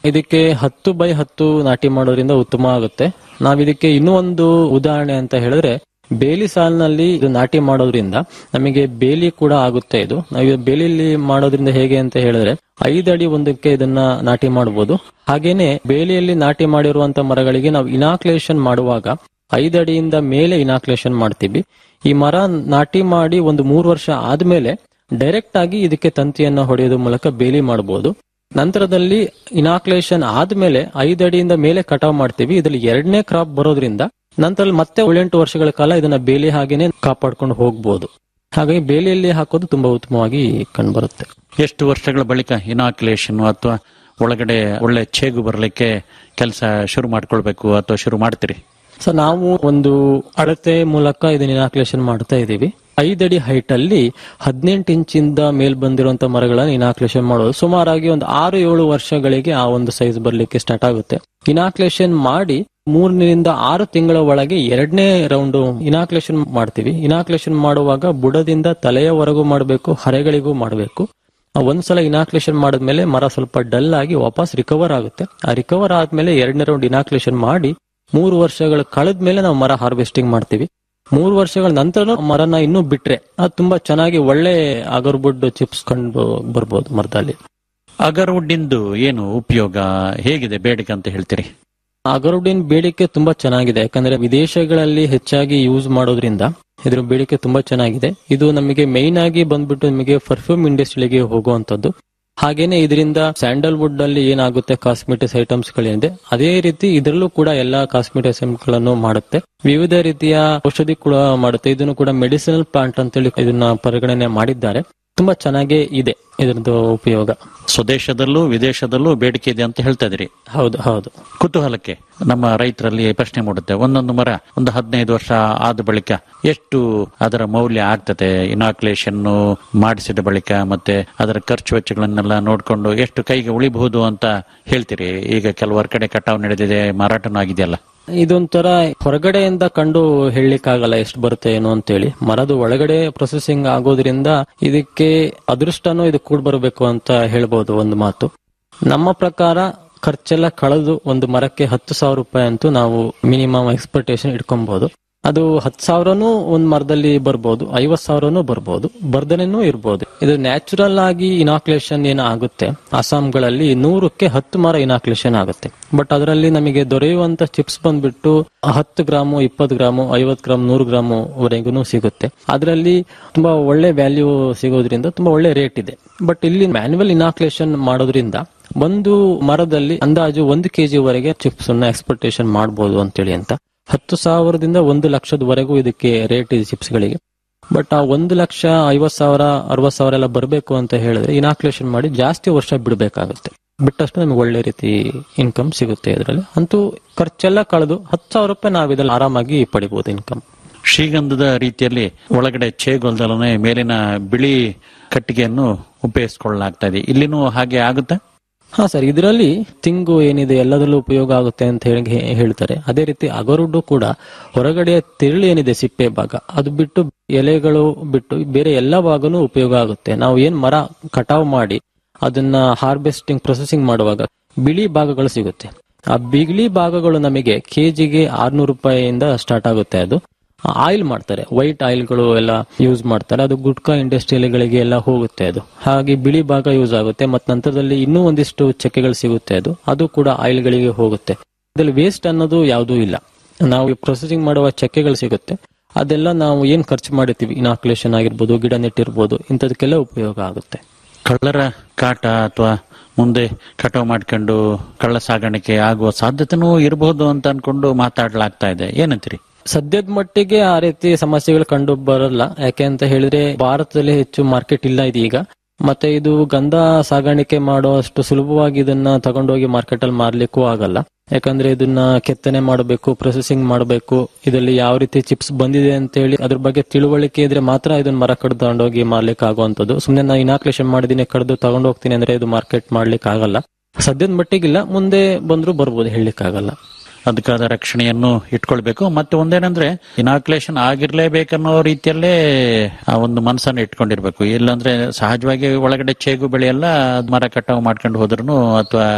ಇದಕ್ಕೆ ಹತ್ತು ಬೈ ಹತ್ತು ನಾಟಿ ಮಾಡೋದ್ರಿಂದ ಉತ್ತಮ ಆಗುತ್ತೆ ನಾವ್ ಇದಕ್ಕೆ ಇನ್ನೂ ಒಂದು ಉದಾಹರಣೆ ಅಂತ ಹೇಳಿದ್ರೆ ಬೇಲಿ ಸಾಲಿನಲ್ಲಿ ಇದು ನಾಟಿ ಮಾಡೋದ್ರಿಂದ ನಮಗೆ ಬೇಲಿ ಕೂಡ ಆಗುತ್ತೆ ಇದು ನಾವು ಇದು ಬೇಲಿಯಲ್ಲಿ ಮಾಡೋದ್ರಿಂದ ಹೇಗೆ ಅಂತ ಹೇಳಿದ್ರೆ ಐದು ಅಡಿ ಒಂದಕ್ಕೆ ಇದನ್ನ ನಾಟಿ ಮಾಡಬಹುದು ಹಾಗೇನೆ ಬೇಲಿಯಲ್ಲಿ ನಾಟಿ ಮಾಡಿರುವಂತ ಮರಗಳಿಗೆ ನಾವು ಇನಾಕ್ಲೇಷನ್ ಮಾಡುವಾಗ ಐದು ಅಡಿಯಿಂದ ಮೇಲೆ ಇನಾಕ್ಲೇಷನ್ ಮಾಡ್ತೀವಿ ಈ ಮರ ನಾಟಿ ಮಾಡಿ ಒಂದು ಮೂರು ವರ್ಷ ಆದ್ಮೇಲೆ ಡೈರೆಕ್ಟ್ ಆಗಿ ಇದಕ್ಕೆ ತಂತಿಯನ್ನ ಹೊಡೆಯೋದ್ರ ಮೂಲಕ ಬೇಲಿ ಮಾಡಬಹುದು ನಂತರದಲ್ಲಿ ಇನಾಕ್ಲೇಷನ್ ಆದ್ಮೇಲೆ ಐದು ಅಡಿಯಿಂದ ಮೇಲೆ ಕಟಾವ್ ಮಾಡ್ತೀವಿ ಇದರಲ್ಲಿ ಎರಡನೇ ಕ್ರಾಪ್ ಬರೋದ್ರಿಂದ ನಂತರ ಮತ್ತೆ ಏಳೆಂಟು ವರ್ಷಗಳ ಕಾಲ ಇದನ್ನ ಬೇಲಿ ಹಾಗೇನೆ ಕಾಪಾಡ್ಕೊಂಡು ಹೋಗ್ಬೋದು ಹಾಗಾಗಿ ಬೇಲಿಯಲ್ಲಿ ಹಾಕೋದು ತುಂಬಾ ಉತ್ತಮವಾಗಿ ಕಂಡುಬರುತ್ತೆ ಎಷ್ಟು ವರ್ಷಗಳ ಬಳಿಕ ಇನಾಕ್ಯುಲೇಷನ್ ಅಥವಾ ಒಳಗಡೆ ಒಳ್ಳೆ ಛೇಗು ಬರಲಿಕ್ಕೆ ಕೆಲಸ ಶುರು ಮಾಡ್ಕೊಳ್ಬೇಕು ಅಥವಾ ಶುರು ಮಾಡ್ತೀರಿ ಸೊ ನಾವು ಒಂದು ಅಳತೆ ಮೂಲಕ ಇದನ್ನ ಇನಾಕ್ಲೇಷನ್ ಮಾಡ್ತಾ ಇದೀವಿ ಐದಡಿ ಹೈಟ್ ಅಲ್ಲಿ ಹದಿನೆಂಟು ಇಂಚಿಂದ ಮೇಲ್ ಬಂದಿರುವಂತ ಮರಗಳನ್ನ ಇನಾಕ್ಲೇಷನ್ ಮಾಡೋದು ಸುಮಾರಾಗಿ ಒಂದು ಆರು ಏಳು ವರ್ಷಗಳಿಗೆ ಆ ಒಂದು ಸೈಜ್ ಬರ್ಲಿಕ್ಕೆ ಸ್ಟಾರ್ಟ್ ಆಗುತ್ತೆ ಇನಾಕ್ಲೇಷನ್ ಮಾಡಿ ಮೂರರಿಂದ ಆರು ತಿಂಗಳ ಒಳಗೆ ಎರಡನೇ ರೌಂಡ್ ಇನಾಕ್ಲೇಷನ್ ಮಾಡ್ತೀವಿ ಇನಾಕ್ಲೇಷನ್ ಮಾಡುವಾಗ ಬುಡದಿಂದ ತಲೆಯವರೆಗೂ ಮಾಡಬೇಕು ಹರೆಗಳಿಗೂ ಮಾಡಬೇಕು ಒಂದ್ಸಲ ಇನಾಕ್ಲೇಷನ್ ಮಾಡಿದ್ಮೇಲೆ ಮರ ಸ್ವಲ್ಪ ಡಲ್ ಆಗಿ ವಾಪಸ್ ರಿಕವರ್ ಆಗುತ್ತೆ ಆ ರಿಕವರ್ ಆದ್ಮೇಲೆ ಎರಡನೇ ರೌಂಡ್ ಇನಾಕ್ಲೇಷನ್ ಮಾಡಿ ಮೂರು ವರ್ಷಗಳು ಕಳೆದ್ಮೇಲೆ ನಾವು ಮರ ಹಾರ್ವೆಸ್ಟಿಂಗ್ ಮಾಡ್ತೀವಿ ಮೂರು ವರ್ಷಗಳ ನಂತರ ಮರನ ಇನ್ನೂ ಬಿಟ್ರೆ ಅದು ತುಂಬಾ ಚೆನ್ನಾಗಿ ಒಳ್ಳೆ ಅಗರ್ಬುಡ್ ಚಿಪ್ಸ್ ಕಂಡು ಬರ್ಬೋದು ಮರದಲ್ಲಿ ಅಗರ್ವುಡ್ಡಿಂದು ಏನು ಉಪಯೋಗ ಹೇಗಿದೆ ಬೇಡಿಕೆ ಅಂತ ಹೇಳ್ತೀರಿ ಅಗರುಡಿನ ಬೇಡಿಕೆ ತುಂಬಾ ಚೆನ್ನಾಗಿದೆ ಯಾಕಂದ್ರೆ ವಿದೇಶಗಳಲ್ಲಿ ಹೆಚ್ಚಾಗಿ ಯೂಸ್ ಮಾಡೋದ್ರಿಂದ ಇದ್ರ ಬೇಡಿಕೆ ತುಂಬಾ ಚೆನ್ನಾಗಿದೆ ಇದು ನಮಗೆ ಮೇನ್ ಆಗಿ ಬಂದ್ಬಿಟ್ಟು ನಿಮಗೆ ಪರ್ಫ್ಯೂಮ್ ಇಂಡಸ್ಟ್ರಿಗೆ ಹೋಗುವಂತದ್ದು ಹಾಗೇನೆ ಇದರಿಂದ ಸ್ಯಾಂಡಲ್ವುಡ್ ಅಲ್ಲಿ ಏನಾಗುತ್ತೆ ಕಾಸ್ಮೆಟಿಕ್ಸ್ ಐಟಮ್ಸ್ ಗಳಿದೆ ಅದೇ ರೀತಿ ಇದರಲ್ಲೂ ಕೂಡ ಎಲ್ಲಾ ಕಾಸ್ಮೆಟಿಕ್ಸ್ ಗಳನ್ನು ಮಾಡುತ್ತೆ ವಿವಿಧ ರೀತಿಯ ಔಷಧಿ ಕೂಡ ಮಾಡುತ್ತೆ ಇದನ್ನು ಕೂಡ ಮೆಡಿಸಿನಲ್ ಪ್ಲಾಂಟ್ ಅಂತೇಳಿ ಇದನ್ನ ಪರಿಗಣನೆ ಮಾಡಿದ್ದಾರೆ ತುಂಬಾ ಚೆನ್ನಾಗೇ ಇದೆ ಇದರದ್ದು ಉಪಯೋಗ ಸ್ವದೇಶದಲ್ಲೂ ವಿದೇಶದಲ್ಲೂ ಬೇಡಿಕೆ ಇದೆ ಅಂತ ಹೇಳ್ತಾ ಇದ್ರಿ ಹೌದು ಹೌದು ಕುತೂಹಲಕ್ಕೆ ನಮ್ಮ ರೈತರಲ್ಲಿ ಪ್ರಶ್ನೆ ಮೂಡುತ್ತೆ ಒಂದೊಂದು ಮರ ಒಂದು ಹದಿನೈದು ವರ್ಷ ಆದ ಬಳಿಕ ಎಷ್ಟು ಅದರ ಮೌಲ್ಯ ಆಗ್ತದೆ ಇನಾಕ್ಯುಲೇಷನ್ ಮಾಡಿಸಿದ ಬಳಿಕ ಮತ್ತೆ ಅದರ ಖರ್ಚು ವೆಚ್ಚಗಳನ್ನೆಲ್ಲ ನೋಡ್ಕೊಂಡು ಎಷ್ಟು ಕೈಗೆ ಉಳಿಬಹುದು ಅಂತ ಹೇಳ್ತೀರಿ ಈಗ ಕೆಲವರ ಕಡೆ ಕಟಾವು ನಡೆದಿದೆ ಮಾರಾಟನೂ ಆಗಿದೆಯಲ್ಲ ಇದೊಂಥರ ಹೊರಗಡೆಯಿಂದ ಕಂಡು ಹೇಳಲಿಕ್ಕಾಗಲ್ಲ ಎಷ್ಟು ಬರುತ್ತೆ ಏನು ಅಂತೇಳಿ ಮರದ ಒಳಗಡೆ ಪ್ರೊಸೆಸಿಂಗ್ ಆಗೋದ್ರಿಂದ ಇದಕ್ಕೆ ಅದೃಷ್ಟನೂ ಇದು ಕೂಡ ಬರಬೇಕು ಅಂತ ಹೇಳ್ಬೋದು ಒಂದು ಮಾತು ನಮ್ಮ ಪ್ರಕಾರ ಖರ್ಚೆಲ್ಲ ಕಳೆದು ಒಂದು ಮರಕ್ಕೆ ಹತ್ತು ಸಾವಿರ ರೂಪಾಯಿ ಅಂತೂ ನಾವು ಮಿನಿಮಮ್ ಎಕ್ಸ್ಪೆಕ್ಟೇಷನ್ ಇಟ್ಕೊಬಹುದು ಅದು ಹತ್ತು ಸಾವಿರನೂ ಒಂದ್ ಮರದಲ್ಲಿ ಬರ್ಬೋದು ಐವತ್ ಸಾವಿರನೂ ಬರ್ಬೋದು ಬರ್ದನೆನೂ ಇರ್ಬೋದು ಇದು ನ್ಯಾಚುರಲ್ ಆಗಿ ಇನಾಕ್ಯುಲೇಷನ್ ಏನು ಆಗುತ್ತೆ ಅಸ್ಸಾಂಗಳಲ್ಲಿ ನೂರಕ್ಕೆ ಹತ್ತು ಮರ ಇನಾಕ್ಯುಲೇಷನ್ ಆಗುತ್ತೆ ಬಟ್ ಅದರಲ್ಲಿ ನಮಗೆ ದೊರೆಯುವಂತ ಚಿಪ್ಸ್ ಬಂದ್ಬಿಟ್ಟು ಹತ್ತು ಗ್ರಾಮು ಇಪ್ಪತ್ತು ಗ್ರಾಮು ಐವತ್ ಗ್ರಾಮ್ ನೂರು ಗ್ರಾಮು ವರೆಗೂ ಸಿಗುತ್ತೆ ಅದರಲ್ಲಿ ತುಂಬಾ ಒಳ್ಳೆ ವ್ಯಾಲ್ಯೂ ಸಿಗೋದ್ರಿಂದ ತುಂಬಾ ಒಳ್ಳೆ ರೇಟ್ ಇದೆ ಬಟ್ ಇಲ್ಲಿ ಮ್ಯಾನ್ಯುವಲ್ ಇನಾಕ್ಯುಲೇಷನ್ ಮಾಡೋದ್ರಿಂದ ಒಂದು ಮರದಲ್ಲಿ ಅಂದಾಜು ಒಂದು ಕೆಜಿ ವರೆಗೆ ಚಿಪ್ಸ್ ಅನ್ನ ಎಕ್ಸ್ಪೆಕ್ಟೇಷನ್ ಮಾಡಬಹುದು ಅಂತೇಳಿ ಅಂತ ಹತ್ತು ಸಾವಿರದಿಂದ ಒಂದು ಲಕ್ಷದವರೆಗೂ ಇದಕ್ಕೆ ರೇಟ್ ಇದೆ ಚಿಪ್ಸ್ ಗಳಿಗೆ ಬಟ್ ಆ ಒಂದು ಲಕ್ಷ ಐವತ್ ಸಾವಿರ ಅರವತ್ ಸಾವಿರ ಎಲ್ಲ ಬರಬೇಕು ಅಂತ ಹೇಳಿದ್ರೆ ಇನಾಕ್ಯುಲೇಷನ್ ಮಾಡಿ ಜಾಸ್ತಿ ವರ್ಷ ಬಿಡಬೇಕಾಗುತ್ತೆ ಬಿಟ್ಟಷ್ಟು ನಮಗೆ ಒಳ್ಳೆ ರೀತಿ ಇನ್ಕಮ್ ಸಿಗುತ್ತೆ ಇದರಲ್ಲಿ ಅಂತೂ ಖರ್ಚೆಲ್ಲ ಕಳೆದು ಹತ್ತು ಸಾವಿರ ರೂಪಾಯಿ ನಾವು ಇದ್ರಲ್ಲಿ ಆರಾಮಾಗಿ ಪಡಿಬಹುದು ಇನ್ಕಮ್ ಶ್ರೀಗಂಧದ ರೀತಿಯಲ್ಲಿ ಒಳಗಡೆ ಚೇಗೊಲ್ದಲನೆ ಮೇಲಿನ ಬಿಳಿ ಕಟ್ಟಿಗೆಯನ್ನು ಉಪಯೋಗಿಸಿಕೊಳ್ಳಲಾಗ್ತಾ ಇದೆ ಇಲ್ಲಿನೂ ಹಾಗೆ ಆಗುತ್ತಾ ಹಾ ಸರ್ ಇದರಲ್ಲಿ ತಿಂಗು ಏನಿದೆ ಎಲ್ಲದರಲ್ಲೂ ಉಪಯೋಗ ಆಗುತ್ತೆ ಅಂತ ಹೇಳಿ ಹೇ- ಹೇಳ್ತಾರೆ ಅದೇ ರೀತಿ ಅಗರುಡು ಕೂಡ ಹೊರಗಡೆಯ ತಿರುಳು ಏನಿದೆ ಸಿಪ್ಪೆ ಭಾಗ ಅದು ಬಿಟ್ಟು ಎಲೆಗಳು ಬಿಟ್ಟು ಬೇರೆ ಎಲ್ಲ ಭಾಗನೂ ಉಪಯೋಗ ಆಗುತ್ತೆ ನಾವು ಏನ್ ಮರ ಕಟಾವ್ ಮಾಡಿ ಅದನ್ನ ಹಾರ್ವೆಸ್ಟಿಂಗ್ ಪ್ರೊಸೆಸಿಂಗ್ ಮಾಡುವಾಗ ಬಿಳಿ ಭಾಗಗಳು ಸಿಗುತ್ತೆ ಆ ಬಿಳಿ ಭಾಗಗಳು ನಮಗೆ ಕೆಜಿಗೆ ಆರ್ನೂರು ರೂಪಾಯಿಯಿಂದ ಸ್ಟಾರ್ಟ್ ಆಗುತ್ತೆ ಅದು ಆಯಿಲ್ ಮಾಡ್ತಾರೆ ವೈಟ್ ಆಯಿಲ್ಗಳು ಎಲ್ಲ ಯೂಸ್ ಮಾಡ್ತಾರೆ ಅದು ಗುಟ್ಕಾ ಇಂಡಸ್ಟ್ರಿಯಲ್ಗಳಿಗೆ ಎಲ್ಲ ಹೋಗುತ್ತೆ ಅದು ಹಾಗೆ ಬಿಳಿ ಭಾಗ ಯೂಸ್ ಆಗುತ್ತೆ ಮತ್ತೆ ನಂತರದಲ್ಲಿ ಇನ್ನೂ ಒಂದಿಷ್ಟು ಚಕ್ಕೆಗಳು ಸಿಗುತ್ತೆ ಅದು ಅದು ಕೂಡ ಆಯಿಲ್ಗಳಿಗೆ ಹೋಗುತ್ತೆ ಇದರಲ್ಲಿ ವೇಸ್ಟ್ ಅನ್ನೋದು ಯಾವುದೂ ಇಲ್ಲ ನಾವು ಪ್ರೊಸೆಸಿಂಗ್ ಮಾಡುವ ಚಕ್ಕೆಗಳು ಸಿಗುತ್ತೆ ಅದೆಲ್ಲ ನಾವು ಏನ್ ಖರ್ಚು ಮಾಡಿರ್ತೀವಿ ಇನಾಕ್ಯುಲೇಷನ್ ಆಗಿರ್ಬೋದು ಗಿಡ ನೆಟ್ಟಿರ್ಬೋದು ಇಂಥದಕ್ಕೆಲ್ಲ ಉಪಯೋಗ ಆಗುತ್ತೆ ಕಳ್ಳರ ಕಾಟ ಅಥವಾ ಮುಂದೆ ಕಟಾವು ಮಾಡ್ಕೊಂಡು ಕಳ್ಳ ಸಾಗಾಣಿಕೆ ಆಗುವ ಸಾಧ್ಯತೆನೂ ಇರಬಹುದು ಅಂತ ಅನ್ಕೊಂಡು ಮಾತಾಡ್ಲಾಗ್ತಾ ಇದೆ ಏನಂತೀರಿ ಸದ್ಯದ ಮಟ್ಟಿಗೆ ಆ ರೀತಿ ಸಮಸ್ಯೆಗಳು ಕಂಡು ಬರಲ್ಲ ಯಾಕೆ ಅಂತ ಹೇಳಿದ್ರೆ ಭಾರತದಲ್ಲಿ ಹೆಚ್ಚು ಮಾರ್ಕೆಟ್ ಇಲ್ಲ ಇದೀಗ ಮತ್ತೆ ಇದು ಗಂಧ ಸಾಗಾಣಿಕೆ ಮಾಡುವಷ್ಟು ಸುಲಭವಾಗಿ ಇದನ್ನ ತಗೊಂಡೋಗಿ ಮಾರ್ಕೆಟ್ ಅಲ್ಲಿ ಮಾರ್ಲಿಕ್ಕೂ ಆಗಲ್ಲ ಯಾಕಂದ್ರೆ ಇದನ್ನ ಕೆತ್ತನೆ ಮಾಡಬೇಕು ಪ್ರೊಸೆಸಿಂಗ್ ಮಾಡಬೇಕು ಇದರಲ್ಲಿ ಯಾವ ರೀತಿ ಚಿಪ್ಸ್ ಬಂದಿದೆ ಅಂತ ಹೇಳಿ ಅದ್ರ ಬಗ್ಗೆ ತಿಳುವಳಿಕೆ ಇದ್ರೆ ಮಾತ್ರ ಇದನ್ನ ಮರ ಕಡ್ದು ತಗೊಂಡೋಗಿ ಮಾರ್ಲಿಕ್ಕೆ ಆಗುವಂತದ್ದು ಸುಮ್ನೆ ನಾನು ಇನಾಕ್ಲೇಷನ್ ಮಾಡಿದೀನಿ ಕಡ್ದು ತಗೊಂಡು ಹೋಗ್ತೀನಿ ಅಂದ್ರೆ ಇದು ಮಾರ್ಕೆಟ್ ಮಾಡ್ಲಿಕ್ಕೆ ಆಗಲ್ಲ ಸದ್ಯದ ಮಟ್ಟಿಗಿಲ್ಲ ಮುಂದೆ ಬಂದ್ರು ಬರ್ಬೋದು ಹೇಳಲಿಕ್ಕೆ ಆಗಲ್ಲ ಅದಕ್ಕಾದ ರಕ್ಷಣೆಯನ್ನು ಇಟ್ಕೊಳ್ಬೇಕು ಮತ್ತೆ ಒಂದೇನಂದ್ರೆ ಇನಾಕ್ಯುಲೇಷನ್ ಆಗಿರ್ಲೇಬೇಕನ್ನೋ ರೀತಿಯಲ್ಲೇ ಆ ಒಂದು ಮನಸ್ಸನ್ನು ಇಟ್ಕೊಂಡಿರ್ಬೇಕು ಇಲ್ಲಾಂದ್ರೆ ಸಹಜವಾಗಿ ಒಳಗಡೆ ಚೇಗು ಬೆಳೆಯಲ್ಲ ಅದ್ ಮರ ಕಟಾವು ಮಾಡ್ಕೊಂಡು ಹೋದ್ರು ಅಥವಾ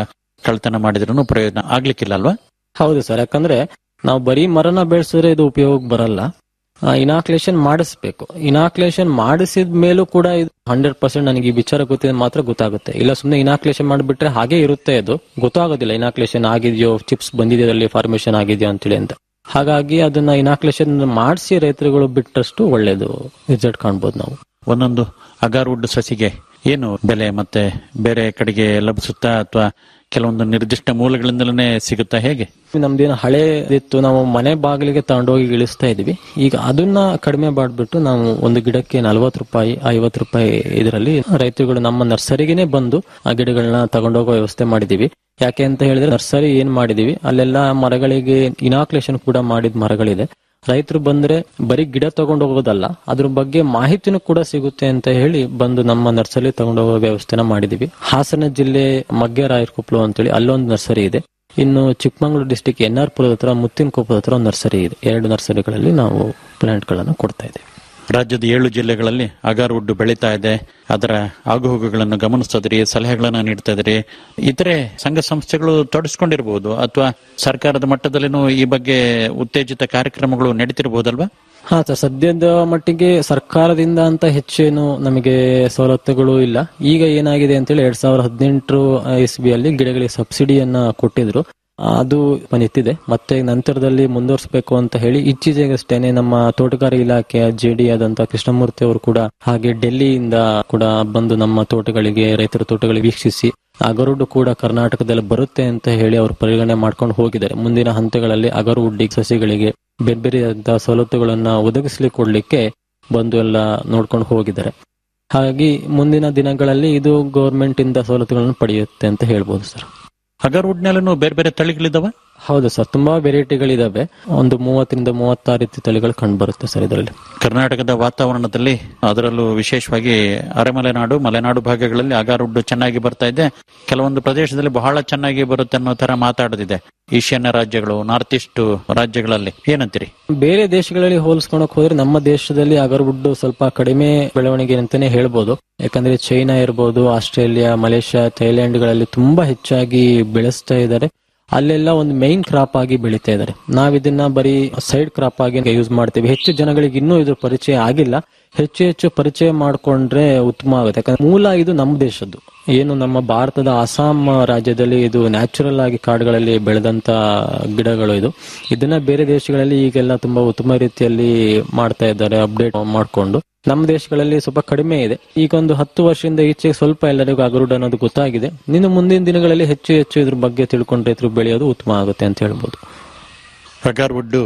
ಕಳ್ತನ ಮಾಡಿದ್ರೂ ಪ್ರಯೋಜನ ಆಗ್ಲಿಕ್ಕಿಲ್ಲ ಅಲ್ವಾ ಹೌದು ಸರ್ ಯಾಕಂದ್ರೆ ನಾವು ಬರೀ ಮರನ ಬೆಳೆಸಿದ್ರೆ ಇದು ಉಪಯೋಗ ಬರಲ್ಲ ಇನಾಕ್ಲೇಷನ್ ಮಾಡಿಸ್ಬೇಕು ಇನಾಕ್ಲೇಷನ್ ಮಾಡಿಸಿದ ಮೇಲೂ ಕೂಡ ಇದು ಹಂಡ್ರೆಡ್ ಪರ್ಸೆಂಟ್ ನನಗೆ ಈ ವಿಚಾರ ಗೊತ್ತಿದೆ ಮಾತ್ರ ಗೊತ್ತಾಗುತ್ತೆ ಇಲ್ಲ ಸುಮ್ಮನೆ ಇನಾಕ್ಲೇಷನ್ ಮಾಡಿಬಿಟ್ರೆ ಹಾಗೆ ಇರುತ್ತೆ ಅದು ಗೊತ್ತಾಗೋದಿಲ್ಲ ಇನಾಕ್ಲೇಷನ್ ಆಗಿದೆಯೋ ಚಿಪ್ಸ್ ಬಂದಿದೆಯೋ ಅಲ್ಲಿ ಫಾರ್ಮೇಶನ್ ಆಗಿದೆಯೋ ಅಂತೇಳಿ ಅಂತ ಹಾಗಾಗಿ ಅದನ್ನ ಇನಾಕ್ಲೇಷನ್ ಮಾಡಿಸಿ ರೈತರುಗಳು ಬಿಟ್ಟಷ್ಟು ಒಳ್ಳೇದು ರಿಸಲ್ಟ್ ಕಾಣ್ಬೋದು ನಾವು ಒಂದೊಂದು ಅಗಾರ್ವುಡ್ ಸಸಿಗೆ ಏನು ಬೆಲೆ ಮತ್ತೆ ಬೇರೆ ಕಡೆಗೆ ಲಭಿಸುತ್ತಾ ಅಥವಾ ಕೆಲವೊಂದು ನಿರ್ದಿಷ್ಟ ಮೂಲಗಳಿಂದಲೇ ಸಿಗುತ್ತಾ ಹೇಗೆ ನಮ್ದೇನು ಹಳೆ ಇತ್ತು ನಾವು ಮನೆ ಬಾಗಿಲಿಗೆ ತಗೊಂಡೋಗಿ ಇಳಿಸ್ತಾ ಇದೀವಿ ಈಗ ಅದನ್ನ ಕಡಿಮೆ ಮಾಡ್ಬಿಟ್ಟು ನಾವು ಒಂದು ಗಿಡಕ್ಕೆ ನಲ್ವತ್ತು ರೂಪಾಯಿ ಐವತ್ತು ರೂಪಾಯಿ ಇದರಲ್ಲಿ ರೈತರುಗಳು ನಮ್ಮ ನರ್ಸರಿಗೆನೆ ಬಂದು ಆ ಗಿಡಗಳನ್ನ ತಗೊಂಡೋಗೋ ವ್ಯವಸ್ಥೆ ಮಾಡಿದೀವಿ ಯಾಕೆ ಅಂತ ಹೇಳಿದ್ರೆ ನರ್ಸರಿ ಏನ್ ಮಾಡಿದೀವಿ ಅಲ್ಲೆಲ್ಲ ಮರಗಳಿಗೆ ಇನಾಕ್ಲೇಷನ್ ಕೂಡ ಮಾಡಿದ ಮರಗಳಿದೆ ರೈತರು ಬಂದ್ರೆ ಬರೀ ಗಿಡ ತಗೊಂಡು ಹೋಗೋದಲ್ಲ ಅದ್ರ ಬಗ್ಗೆ ಮಾಹಿತಿನೂ ಕೂಡ ಸಿಗುತ್ತೆ ಅಂತ ಹೇಳಿ ಬಂದು ನಮ್ಮ ನರ್ಸರಿ ತಗೊಂಡು ಹೋಗೋ ವ್ಯವಸ್ಥೆನ ಮಾಡಿದೀವಿ ಹಾಸನ ಜಿಲ್ಲೆ ಮಗ್ಗರಾಯರ್ಕೊಪ್ಲು ಅಂತೇಳಿ ಅಲ್ಲೊಂದು ನರ್ಸರಿ ಇದೆ ಇನ್ನು ಚಿಕ್ಕಮಗಳೂರು ಡಿಸ್ಟಿಕ್ ಎನ್ ಆರ್ ಪುರದ ಹತ್ರ ಮುತ್ತಿನಕೊಪ್ಪದ ಹತ್ರ ಒಂದು ನರ್ಸರಿ ಇದೆ ಎರಡು ನರ್ಸರಿಗಳಲ್ಲಿ ನಾವು ಪ್ಲಾಂಟ್ ಗಳನ್ನು ಕೊಡ್ತಾ ಇದ್ದೀವಿ ರಾಜ್ಯದ ಏಳು ಜಿಲ್ಲೆಗಳಲ್ಲಿ ಅಗಾರ್ವುಡ್ ಬೆಳೀತಾ ಇದೆ ಅದರ ಆಗುಹೋಗುಗಳನ್ನು ಗಮನಿಸ್ತಾ ಇದ್ರಿ ಸಲಹೆಗಳನ್ನ ನೀಡ್ತಾ ಇದ್ರಿ ಇತರೆ ಸಂಘ ಸಂಸ್ಥೆಗಳು ತೊಡಸ್ಕೊಂಡಿರಬಹುದು ಅಥವಾ ಸರ್ಕಾರದ ಮಟ್ಟದಲ್ಲಿನೂ ಈ ಬಗ್ಗೆ ಉತ್ತೇಜಿತ ಕಾರ್ಯಕ್ರಮಗಳು ನಡೀತಿರಬಹುದಲ್ವಾ ಹಾ ಸರ್ ಸದ್ಯದ ಮಟ್ಟಿಗೆ ಸರ್ಕಾರದಿಂದ ಅಂತ ಹೆಚ್ಚೇನು ನಮಗೆ ಸವಲತ್ತುಗಳು ಇಲ್ಲ ಈಗ ಏನಾಗಿದೆ ಅಂತೇಳಿ ಎರಡ್ ಸಾವಿರದ ಹದಿನೆಂಟು ಇಸ್ವಿಯಲ್ಲಿ ಗಿಡಗಳಿಗೆ ಸಬ್ಸಿಡಿಯನ್ನ ಕೊಟ್ಟಿದ್ರು ಅದು ನಿಂತಿದೆ ಮತ್ತೆ ನಂತರದಲ್ಲಿ ಮುಂದುವರಿಸಬೇಕು ಅಂತ ಹೇಳಿ ಇತ್ತೀಚೆಗಷ್ಟೇನೆ ನಮ್ಮ ತೋಟಗಾರಿಕೆ ಇಲಾಖೆಯ ಜೆಡಿ ಆದಂತ ಕೃಷ್ಣಮೂರ್ತಿ ಅವರು ಕೂಡ ಹಾಗೆ ಡೆಲ್ಲಿಯಿಂದ ಕೂಡ ಬಂದು ನಮ್ಮ ತೋಟಗಳಿಗೆ ರೈತರ ತೋಟಗಳಿಗೆ ವೀಕ್ಷಿಸಿ ಅಗರುಡ್ ಕೂಡ ಕರ್ನಾಟಕದಲ್ಲಿ ಬರುತ್ತೆ ಅಂತ ಹೇಳಿ ಅವರು ಪರಿಗಣನೆ ಮಾಡ್ಕೊಂಡು ಹೋಗಿದ್ದಾರೆ ಮುಂದಿನ ಹಂತಗಳಲ್ಲಿ ಅಗರುಡ್ ಸಸಿಗಳಿಗೆ ಬೇರೆ ಬೇರೆಯಾದಂತಹ ಸವಲತ್ತುಗಳನ್ನ ಒದಗಿಸ್ಲಿಕ್ಕೆ ಕೊಡ್ಲಿಕ್ಕೆ ಬಂದು ಎಲ್ಲ ನೋಡ್ಕೊಂಡು ಹೋಗಿದ್ದಾರೆ ಹಾಗಾಗಿ ಮುಂದಿನ ದಿನಗಳಲ್ಲಿ ಇದು ಗೌರ್ಮೆಂಟ್ ಇಂದ ಸವಲತ್ತುಗಳನ್ನು ಪಡೆಯುತ್ತೆ ಅಂತ ಹೇಳ್ಬೋದು ಸರ್ ಅಗಾರ್ವುಡ್ನಲ್ಲೂ ಬೇರೆ ಬೇರೆ ತಳಿಗಳಿದಾವ ಹೌದು ಸರ್ ತುಂಬಾ ವೆರೈಟಿಗಳಿದಾವೆ ಒಂದು ಮೂವತ್ತರಿಂದ ಮೂವತ್ತಾರು ರೀತಿ ತಳಿಗಳು ಕಂಡು ಬರುತ್ತೆ ಸರ್ ಇದರಲ್ಲಿ ಕರ್ನಾಟಕದ ವಾತಾವರಣದಲ್ಲಿ ಅದರಲ್ಲೂ ವಿಶೇಷವಾಗಿ ಅರೆಮಲೆನಾಡು ಮಲೆನಾಡು ಭಾಗಗಳಲ್ಲಿ ಅಗಾರುಡ್ಡು ಚೆನ್ನಾಗಿ ಬರ್ತಾ ಇದೆ ಕೆಲವೊಂದು ಪ್ರದೇಶದಲ್ಲಿ ಬಹಳ ಚೆನ್ನಾಗಿ ಬರುತ್ತೆ ಅನ್ನೋ ತರ ಮಾತಾಡೋದಿದೆ ಈಶಾನ್ಯ ರಾಜ್ಯಗಳು ನಾರ್ತ್ ಈಸ್ಟ್ ರಾಜ್ಯಗಳಲ್ಲಿ ಏನಂತೀರಿ ಬೇರೆ ದೇಶಗಳಲ್ಲಿ ಹೋಲಿಸ್ಕೊಳಕ್ ಹೋದ್ರೆ ನಮ್ಮ ದೇಶದಲ್ಲಿ ಅಗರ್ವುಡ್ ಸ್ವಲ್ಪ ಕಡಿಮೆ ಬೆಳವಣಿಗೆ ಅಂತಾನೆ ಹೇಳ್ಬೋದು ಯಾಕಂದ್ರೆ ಚೈನಾ ಇರ್ಬೋದು ಆಸ್ಟ್ರೇಲಿಯಾ ಮಲೇಷ್ಯಾ ಥೈಲ್ಯಾಂಡ್ಗಳಲ್ಲಿ ತುಂಬಾ ಹೆಚ್ಚಾಗಿ ಬೆಳೆಸ್ತಾ ಇದ್ದಾರೆ ಅಲ್ಲೆಲ್ಲ ಒಂದು ಮೈನ್ ಕ್ರಾಪ್ ಆಗಿ ಬೆಳೀತಾ ಇದ್ದಾರೆ ನಾವ್ ಇದನ್ನ ಬರೀ ಸೈಡ್ ಕ್ರಾಪ್ ಆಗಿ ಯೂಸ್ ಮಾಡ್ತೀವಿ ಹೆಚ್ಚು ಜನಗಳಿಗೆ ಇನ್ನೂ ಇದ್ರ ಪರಿಚಯ ಆಗಿಲ್ಲ ಹೆಚ್ಚು ಹೆಚ್ಚು ಪರಿಚಯ ಮಾಡ್ಕೊಂಡ್ರೆ ಉತ್ತಮ ಆಗುತ್ತೆ ಯಾಕಂದ್ರೆ ಮೂಲ ಇದು ನಮ್ಮ ದೇಶದ್ದು ಏನು ನಮ್ಮ ಭಾರತದ ಅಸ್ಸಾಂ ರಾಜ್ಯದಲ್ಲಿ ಇದು ನ್ಯಾಚುರಲ್ ಆಗಿ ಕಾಡುಗಳಲ್ಲಿ ಬೆಳೆದಂತ ಗಿಡಗಳು ಇದು ಇದನ್ನ ಬೇರೆ ದೇಶಗಳಲ್ಲಿ ಈಗೆಲ್ಲ ತುಂಬಾ ಉತ್ತಮ ರೀತಿಯಲ್ಲಿ ಮಾಡ್ತಾ ಇದ್ದಾರೆ ಅಪ್ಡೇಟ್ ಮಾಡ್ಕೊಂಡು ನಮ್ಮ ದೇಶಗಳಲ್ಲಿ ಸ್ವಲ್ಪ ಕಡಿಮೆ ಇದೆ ಈಗ ಒಂದು ಹತ್ತು ವರ್ಷದಿಂದ ಈಚೆಗೆ ಸ್ವಲ್ಪ ಎಲ್ಲರಿಗೂ ಅಗರುಡ್ ಅನ್ನೋದು ಗೊತ್ತಾಗಿದೆ ಇನ್ನು ಮುಂದಿನ ದಿನಗಳಲ್ಲಿ ಹೆಚ್ಚು ಹೆಚ್ಚು ಇದ್ರ ಬಗ್ಗೆ ತಿಳ್ಕೊಂಡು ರೈತರು ಬೆಳೆಯೋದು ಉತ್ತಮ ಆಗುತ್ತೆ ಅಂತ ಹೇಳ್ಬೋದು ಅಗಾರ್ವುಡ್ಡು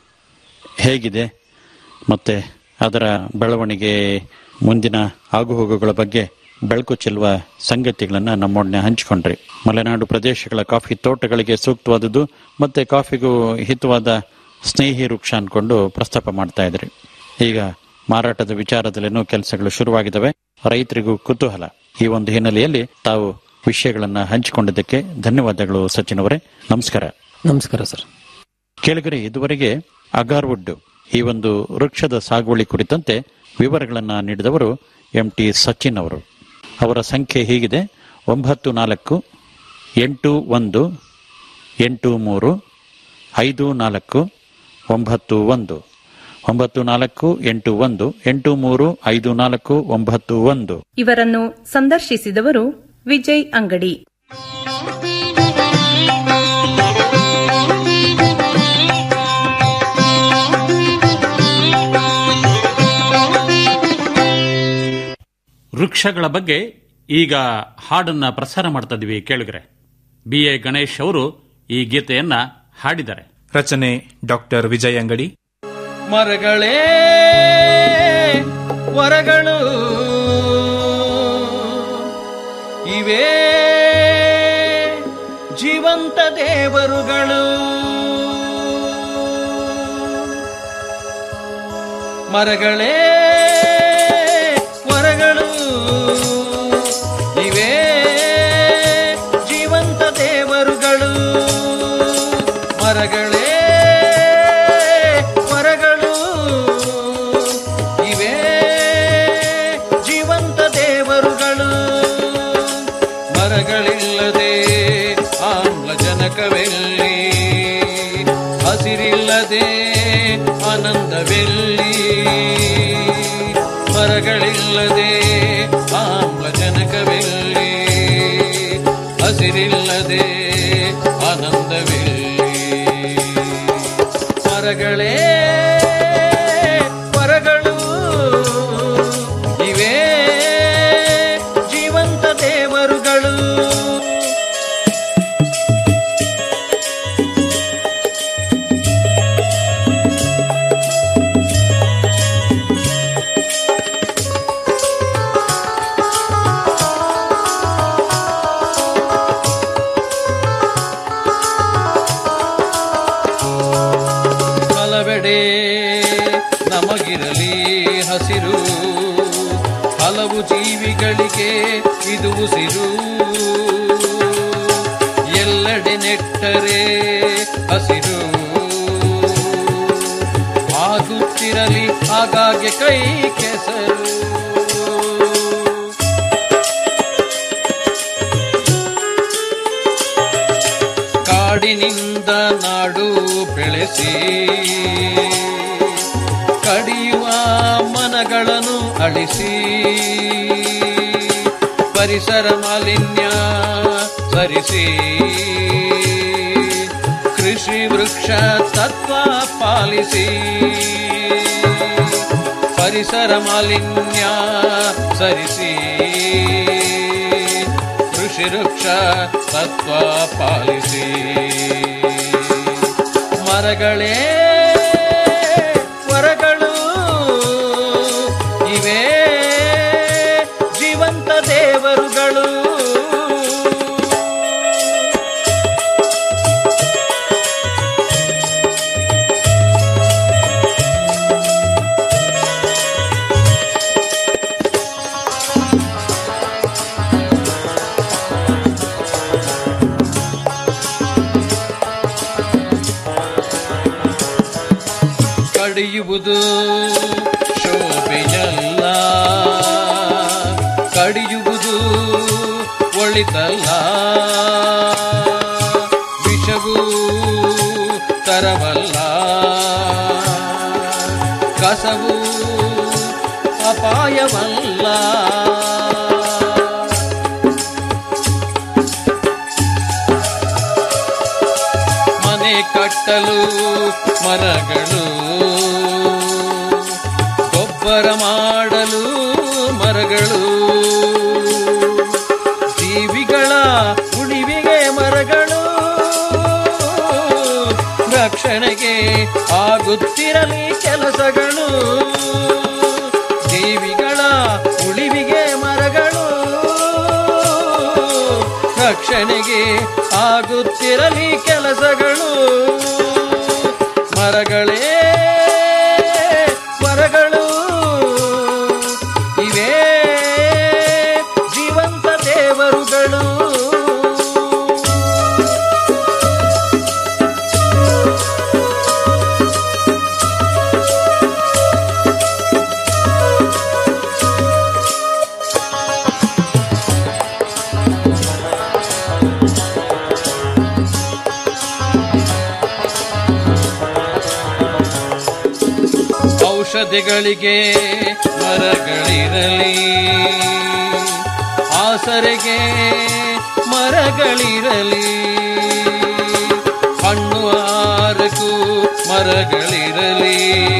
ಹೇಗಿದೆ ಮತ್ತೆ ಅದರ ಬೆಳವಣಿಗೆ ಮುಂದಿನ ಆಗುಹೋಗುಗಳ ಬಗ್ಗೆ ಬೆಳಕು ಚೆಲ್ಲುವ ಸಂಗತಿಗಳನ್ನ ನಮ್ಮೊಡನೆ ಹಂಚಿಕೊಂಡ್ರಿ ಮಲೆನಾಡು ಪ್ರದೇಶಗಳ ಕಾಫಿ ತೋಟಗಳಿಗೆ ಸೂಕ್ತವಾದದ್ದು ಮತ್ತೆ ಕಾಫಿಗೂ ಹಿತವಾದ ಸ್ನೇಹಿ ವೃಕ್ಷ ಅನ್ಕೊಂಡು ಪ್ರಸ್ತಾಪ ಮಾಡ್ತಾ ಇದ್ರಿ ಈಗ ಮಾರಾಟದ ವಿಚಾರದಲ್ಲೇನೂ ಕೆಲಸಗಳು ಶುರುವಾಗಿದ್ದಾವೆ ರೈತರಿಗೂ ಕುತೂಹಲ ಈ ಒಂದು ಹಿನ್ನೆಲೆಯಲ್ಲಿ ತಾವು ವಿಷಯಗಳನ್ನ ಹಂಚಿಕೊಂಡಿದ್ದಕ್ಕೆ ಧನ್ಯವಾದಗಳು ಸಚಿನ್ ಅವರೇ ನಮಸ್ಕಾರ ನಮಸ್ಕಾರ ಸರ್ ಕೇಳಿಗರೆ ಇದುವರೆಗೆ ಅಗಾರ್ವುಡ್ ಈ ಒಂದು ವೃಕ್ಷದ ಸಾಗುವಳಿ ಕುರಿತಂತೆ ವಿವರಗಳನ್ನ ನೀಡಿದವರು ಎಂ ಟಿ ಸಚಿನ್ ಅವರು ಅವರ ಸಂಖ್ಯೆ ಹೀಗಿದೆ ಒಂಬತ್ತು ನಾಲ್ಕು ಎಂಟು ಒಂದು ಎಂಟು ಮೂರು ಐದು ನಾಲ್ಕು ಒಂಬತ್ತು ಒಂದು ಒಂಬತ್ತು ನಾಲ್ಕು ಎಂಟು ಒಂದು ಎಂಟು ಮೂರು ಐದು ನಾಲ್ಕು ಒಂಬತ್ತು ಒಂದು ಇವರನ್ನು ಸಂದರ್ಶಿಸಿದವರು ವಿಜಯ್ ಅಂಗಡಿ ವೃಕ್ಷಗಳ ಬಗ್ಗೆ ಈಗ ಹಾಡನ್ನ ಪ್ರಸಾರ ಮಾಡ್ತಾ ಇದೀವಿ ಕೇಳಿದ್ರೆ ಬಿ ಎ ಗಣೇಶ್ ಅವರು ಈ ಗೀತೆಯನ್ನ ಹಾಡಿದ್ದಾರೆ ರಚನೆ ಡಾಕ್ಟರ್ ವಿಜಯ್ ಅಂಗಡಿ ಮರಗಳೇ ವರಗಳು ಇವೇ ಜೀವಂತ ದೇವರುಗಳು ಮರಗಳೇ ವರಗಳು ಇವೇ ಜೀವಂತ ದೇವರುಗಳು ಮರಗಳೇ ವರಗಳು ಇವೇ ಜೀವಂತ ದೇವರುಗಳು ಮರಗಳಿಲ್ಲದೆ ಆ ಮರಗಳಿಲ್ಲದೆ ಆಮ್ಲಜನಕವಿಲ್ಲಿ ಹಸಿರಿಲ್ಲದೆ ಆನಂದವಿಲ್ಲಿ ಮರಗಳೇ ಮರಗಳು ಇವೇ ಜೀವಂತ ದೇವರುಗಳು ಹಲವೆಡೆ ನಮಗಿರಲಿ ಹಸಿರು ಹಲವು ಜೀವಿಗಳಿಗೆ ಇದು ಉಸಿರು ಎಲ್ಲೆಡೆ ನೆಟ್ಟರೆ ಹಸಿರು ಆಗುತ್ತಿರಲಿ ಆಗಾಗ್ಗೆ ಕೈ ಕೆಸರು ಕಾಡಿನಿಂದ ನಾಡು ಬೆಳೆಸಿ ಕಡಿಯುವ ಮನಗಳನ್ನು ಅಳಿಸಿ ಪರಿಸರ ಮಾಲಿನ್ಯ ಸರಿಸಿ ಕೃಷಿ ವೃಕ್ಷ ತತ್ವ ಪಾಲಿಸಿ ಪರಿಸರ ಮಾಲಿನ್ಯ ಸರಿಸಿ ಕೃಷಿ ವೃಕ್ಷ ತತ್ವ ಪಾಲಿಸಿ ಮರಗಳೇ ವರಗಳು ಇವೇ ಜೀವಂತ ದೇವರುಗಳು ಕಡಿಯುವುದು ಶೋಭೆಯಲ್ಲ ಕಡಿಯುವುದು ಒಳಿತಲ್ಲ ವಿಷವೂ ತರವಲ್ಲ ಕಸವು ಅಪಾಯವಲ್ಲ ಮನೆ ಕಟ್ಟಲು ಮರಗಳು ಗೊಬ್ಬರ ಮಾಡಲು ಮರಗಳು ಜೀವಿಗಳ ಉಳಿವಿಗೆ ಮರಗಳು ರಕ್ಷಣೆಗೆ ಆಗುತ್ತಿರಲಿ ಕೆಲಸಗಳು ಜೀವಿಗಳ ಉಳಿವಿಗೆ ಮರಗಳು ರಕ್ಷಣೆಗೆ ಆಗುತ್ತಿರಲಿ ಕೆಲಸಗಳು ಮರಗಳೇ ಮರಗಳು ಇವೇ ಜೀವಂತ ದೇವರುಗಳು ಔಷಧಿಗಳಿಗೆ ಮರಗಳಿರಲಿ ಆಸರೆಗೆ ಮರಗಳಿರಲಿ ಹಣ್ಣು ಆರಕು ಮರಗಳಿರಲಿ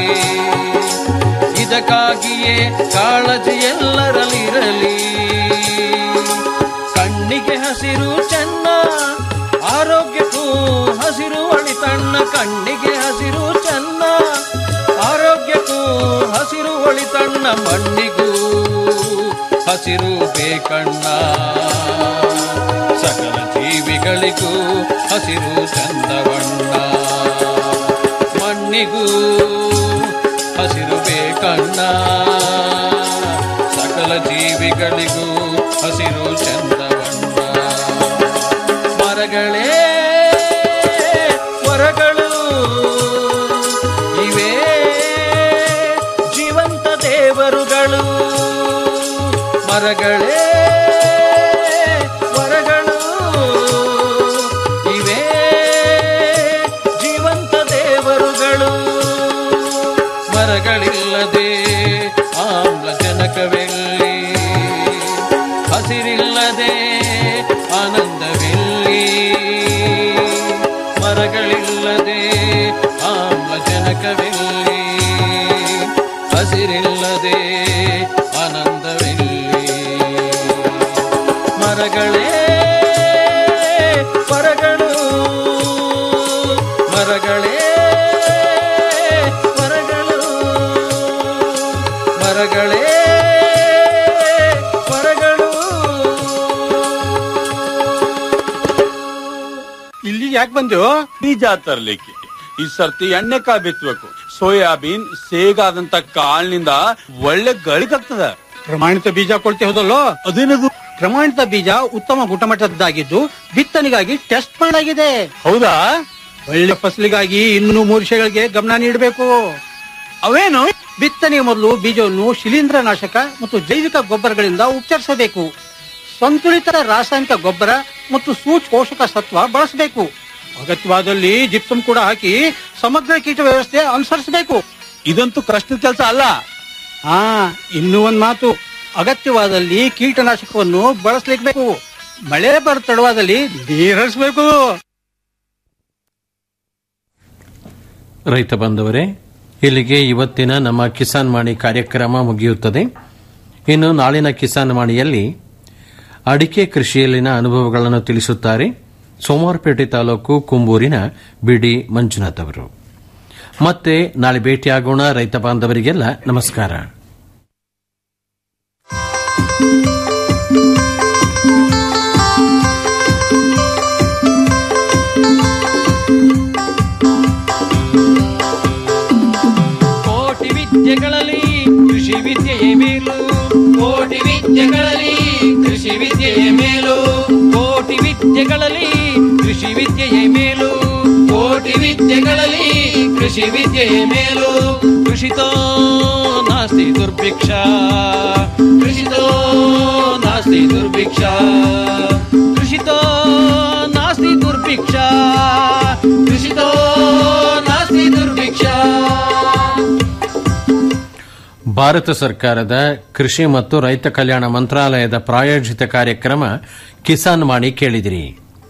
ಇದಕ್ಕಾಗಿಯೇ ಕಾಳಜಿ ಎಲ್ಲರಲ್ಲಿರಲಿ ಕಣ್ಣಿಗೆ ಹಸಿರು ಚೆನ್ನ ಆರೋಗ್ಯಕ್ಕೂ ಹಸಿರು ಒಳಿತಣ್ಣ ಕಣ್ಣಿಗೆ ಹಸಿರು ಚೆನ್ನ ಆರೋಗ್ಯಕ್ಕೂ ಹಸಿರು ಒಳಿತಣ್ಣ ಮಣ್ಣಿಗೂ ಹಸಿರು ಬೇಕಣ್ಣ ಸಕಲ ಜೀವಿಗಳಿಗೂ ಹಸಿರು ಚಂದವಣ್ಣ ಮಣ್ಣಿಗೂ ಹಸಿರು ಬೇಕಣ್ಣ ಸಕಲ ಜೀವಿಗಳಿಗೂ ಹಸಿರು ಚಂದವಣ್ಣ ಮರಗಳೇ ವರಗಳು ಇವೇ ಜೀವಂತ ದೇವರುಗಳು ಮರಗಳೇ ವರಗಳು ಇವೇ ಜೀವಂತ ದೇವರುಗಳು ಮರಗಳಿಲ್ಲದೆ ಆಮ್ಲಜನಕ ಜನಕವೆಲ್ಲಿ ಹಸಿರಿಲ್ಲದೆ ಆನಂದವೆಲ್ಲಿ ಮರಗಳಿಲ್ಲದೆ ಆಮ್ಲಜನಕವೆಲ್ಲಿ ಹಸಿರಿಲ್ಲದೆ ಆನಂದವೆಲ್ಲಿ ಮರಗಳೇ ಮರಗಳು ಮರಗಳೇ ಮರಗಳು ಮರಗಳೇ ಮರಗಳು ಇಲ್ಲಿ ಯಾಕೆ ಬಂದು ಬೀಜ ತರ್ಲಿಕ್ಕೆ ಈ ಸರ್ತಿ ಎಣ್ಣೆಕಾಯಿ ಬಿತ್ತಬೇಕು ಸೋಯಾಬೀನ್ ಸೇಗಾದಂತ ಕಾಳಿನಿಂದ ಒಳ್ಳೆ ಗಳಿಕಾಗ್ತದ ಪ್ರಮಾಣಿತ ಬೀಜ ಕೊಡ್ತಿ ಹೋದಲ್ಲೋ ಅದೇನದು ಪ್ರಮಾಣಿತ ಬೀಜ ಉತ್ತಮ ಗುಣಮಟ್ಟದ್ದಾಗಿದ್ದು ಬಿತ್ತನೆಗಾಗಿ ಟೆಸ್ಟ್ ಮಾಡಲಾಗಿದೆ ಹೌದಾ ಒಳ್ಳೆ ಫಸಲಿಗಾಗಿ ಇನ್ನು ಮೂರು ವಿಷಯಗಳಿಗೆ ಗಮನ ನೀಡಬೇಕು ಅವೇನು ಬಿತ್ತನೆಯ ಮೊದಲು ಬೀಜವನ್ನು ಶಿಲೀಂಧ್ರನಾಶಕ ಮತ್ತು ಜೈವಿಕ ಗೊಬ್ಬರಗಳಿಂದ ಉಪಚರಿಸಬೇಕು ಸಂತುಲಿತ ರಾಸಾಯನಿಕ ಗೊಬ್ಬರ ಮತ್ತು ಸೂಚ್ ಪೋಷಕ ಸತ್ವ ಬಳಸಬೇಕು ಅಗತ್ಯವಾದಲ್ಲಿ ಜಿಪ್ಸಮ್ ಕೂಡ ಹಾಕಿ ಸಮಗ್ರ ಕೀಟ ವ್ಯವಸ್ಥೆ ಅನುಸರಿಸಬೇಕು ಇದಂತೂ ಕಷ್ಟದ ಕೆಲಸ ಅಲ್ಲ ಹಾ ಇನ್ನೂ ಒಂದ್ ಮಾತು ಅಗತ್ಯವಾದಲ್ಲಿ ಕೀಟನಾಶಕವನ್ನು ಬಳಸಲಿಕ್ಬೇಕು ಮಳೆ ಬರ ತಡವಾದಲ್ಲಿ ನೀರಿಸಬೇಕು ರೈತ ಬಂಧುವರೇ ಇಲ್ಲಿಗೆ ಇವತ್ತಿನ ನಮ್ಮ ಕಿಸಾನ್ ವಾಣಿ ಕಾರ್ಯಕ್ರಮ ಮುಗಿಯುತ್ತದೆ ಇನ್ನು ನಾಳಿನ ಕಿಸಾನ್ ವಾಣಿಯಲ್ಲಿ ಅಡಿಕೆ ಕೃಷಿಯಲ್ಲಿನ ಅನುಭವಗಳನ್ನು ತಿಳಿಸುತ್ತಾರೆ ಸೋಮವಾರಪೇಟೆ ತಾಲೂಕು ಕುಂಬೂರಿನ ಬಿಡಿ ಮಂಜುನಾಥ್ ಅವರು ಮತ್ತೆ ನಾಳೆ ಭೇಟಿಯಾಗೋಣ ರೈತ ಬಾಂಧವರಿಗೆಲ್ಲ ನಮಸ್ಕಾರ ಕೋಟಿ ವಿದ್ಯೆಗಳಲ್ಲಿ ಕೃಷಿ ವಿದ್ಯೆಯೇ ಮೇಲು ಕೋಟಿ ವಿದ್ಯೆಗಳಲ್ಲಿ ಕೃಷಿ ವಿದ್ಯೆಯೇ ಮೇಲು ಕೋಟಿ ವಿದ್ಯೆಗಳಲ್ಲಿ ಕೃಷಿ ವಿದ್ಯೆಯೇ ಮೇಲು ಕೋಟಿ ವಿದ್ಯೆಗಳಲ್ಲಿ ಕೃಷಿ ವಿದ್ಯೆಯೇ ಮೇಲು ಕೃಷಿತೋ ನಾಸ್ತಿ ದುರ್ಭಿಕ್ಷ ಕೃಷಿತೋ ನಾಸ್ತಿ ದುರ್ಭಿಕ್ಷ ಕೃಷಿತೋ ನಾಸ್ತಿ ದುರ್ಭಿಕ್ಷ ಕೃಷಿತೋ ನಾಸ್ತಿ ದುರ್ಭಿಕ್ಷ ಭಾರತ ಸರ್ಕಾರದ ಕೃಷಿ ಮತ್ತು ರೈತ ಕಲ್ಯಾಣ ಮಂತ್ರಾಲಯದ ಪ್ರಾಯೋಜಿತ ಕಾರ್ಯಕ್ರಮ ಕಿಸಾನ್ ವಾಣಿ ಕೇಳಿದಿರಿ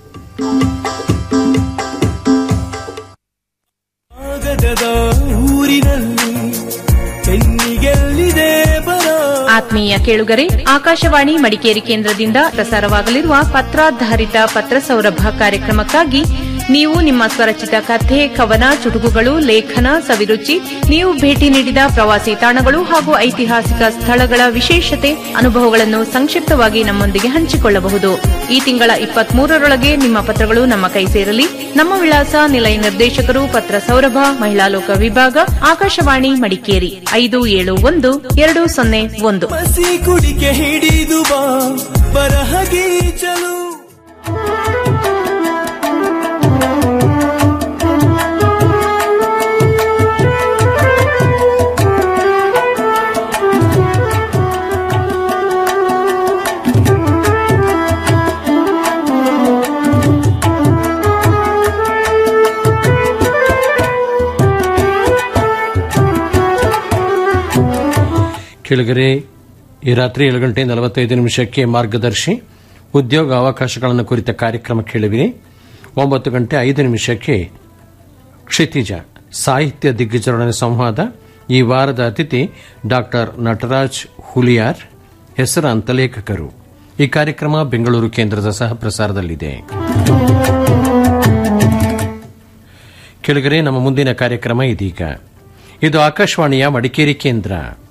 ಕಾಗದದ ಊರಿನಲ್ಲಿ ಬೆನ್ನಿಗೆಲ್ಲಿದೆ ಬರ ಆತ್ಮೀಯ ಕೇಳುಗರೆ ಆಕಾಶವಾಣಿ ಮಡಿಕೇರಿ ಕೇಂದ್ರದಿಂದ ಪ್ರಸಾರವಾಗಲಿರುವ ಪತ್ರಾಧಾರಿತ ಪತ್ರ ಸೌರಭ ಕಾರ್ಯಕ್ರಮಕ್ಕಾಗಿ ನೀವು ನಿಮ್ಮ ಸ್ವರಚಿತ ಕಥೆ ಕವನ ಚುಟುಕುಗಳು ಲೇಖನ ಸವಿರುಚಿ ನೀವು ಭೇಟಿ ನೀಡಿದ ಪ್ರವಾಸಿ ತಾಣಗಳು ಹಾಗೂ ಐತಿಹಾಸಿಕ ಸ್ಥಳಗಳ ವಿಶೇಷತೆ ಅನುಭವಗಳನ್ನು ಸಂಕ್ಷಿಪ್ತವಾಗಿ ನಮ್ಮೊಂದಿಗೆ ಹಂಚಿಕೊಳ್ಳಬಹುದು ಈ ತಿಂಗಳ ಇಪ್ಪತ್ಮೂರರೊಳಗೆ ನಿಮ್ಮ ಪತ್ರಗಳು ನಮ್ಮ ಕೈ ಸೇರಲಿ ನಮ್ಮ ವಿಳಾಸ ನಿಲಯ ನಿರ್ದೇಶಕರು ಪತ್ರ ಸೌರಭ ಮಹಿಳಾ ಲೋಕ ವಿಭಾಗ ಆಕಾಶವಾಣಿ ಮಡಿಕೇರಿ ಐದು ಏಳು ಒಂದು ಎರಡು ಸೊನ್ನೆ ಒಂದು ಮಸಿ ಕುಡಿಕೆ ಹಿಡಿದು ಬಾ ಬರಹಗೀಚಲು ಕೆಳಗರೆ ಈ ರಾತ್ರಿ ಏಳು ಗಂಟೆ ನಲವತ್ತೈದು ನಿಮಿಷಕ್ಕೆ ಮಾರ್ಗದರ್ಶಿ ಉದ್ಯೋಗ ಅವಕಾಶಗಳನ್ನು ಕುರಿತ ಕಾರ್ಯಕ್ರಮ ಕೇಳುವಿರಿ ಒಂಬತ್ತು ಗಂಟೆ ಐದು ನಿಮಿಷಕ್ಕೆ ಕ್ಷಿತಿಜ ಸಾಹಿತ್ಯ ದಿಗ್ಗಜರೊಡನೆ ಸಂವಾದ ಈ ವಾರದ ಅತಿಥಿ ಡಾಕ್ಟರ್ ನಟರಾಜ್ ಹುಲಿಯಾರ್ ಹೆಸರಾಂತ ಲೇಖಕರು ಈ ಕಾರ್ಯಕ್ರಮ ಬೆಂಗಳೂರು ಕೇಂದ್ರದ ಸಹ ಪ್ರಸಾರದಲ್ಲಿದೆ ಕೆಳಗರೆ ನಮ್ಮ ಮುಂದಿನ ಕಾರ್ಯಕ್ರಮ ಇದೀಗ ಇದು ಆಕಾಶವಾಣಿಯ ಮಡಿಕೇರಿ ಕೇಂದ್ರ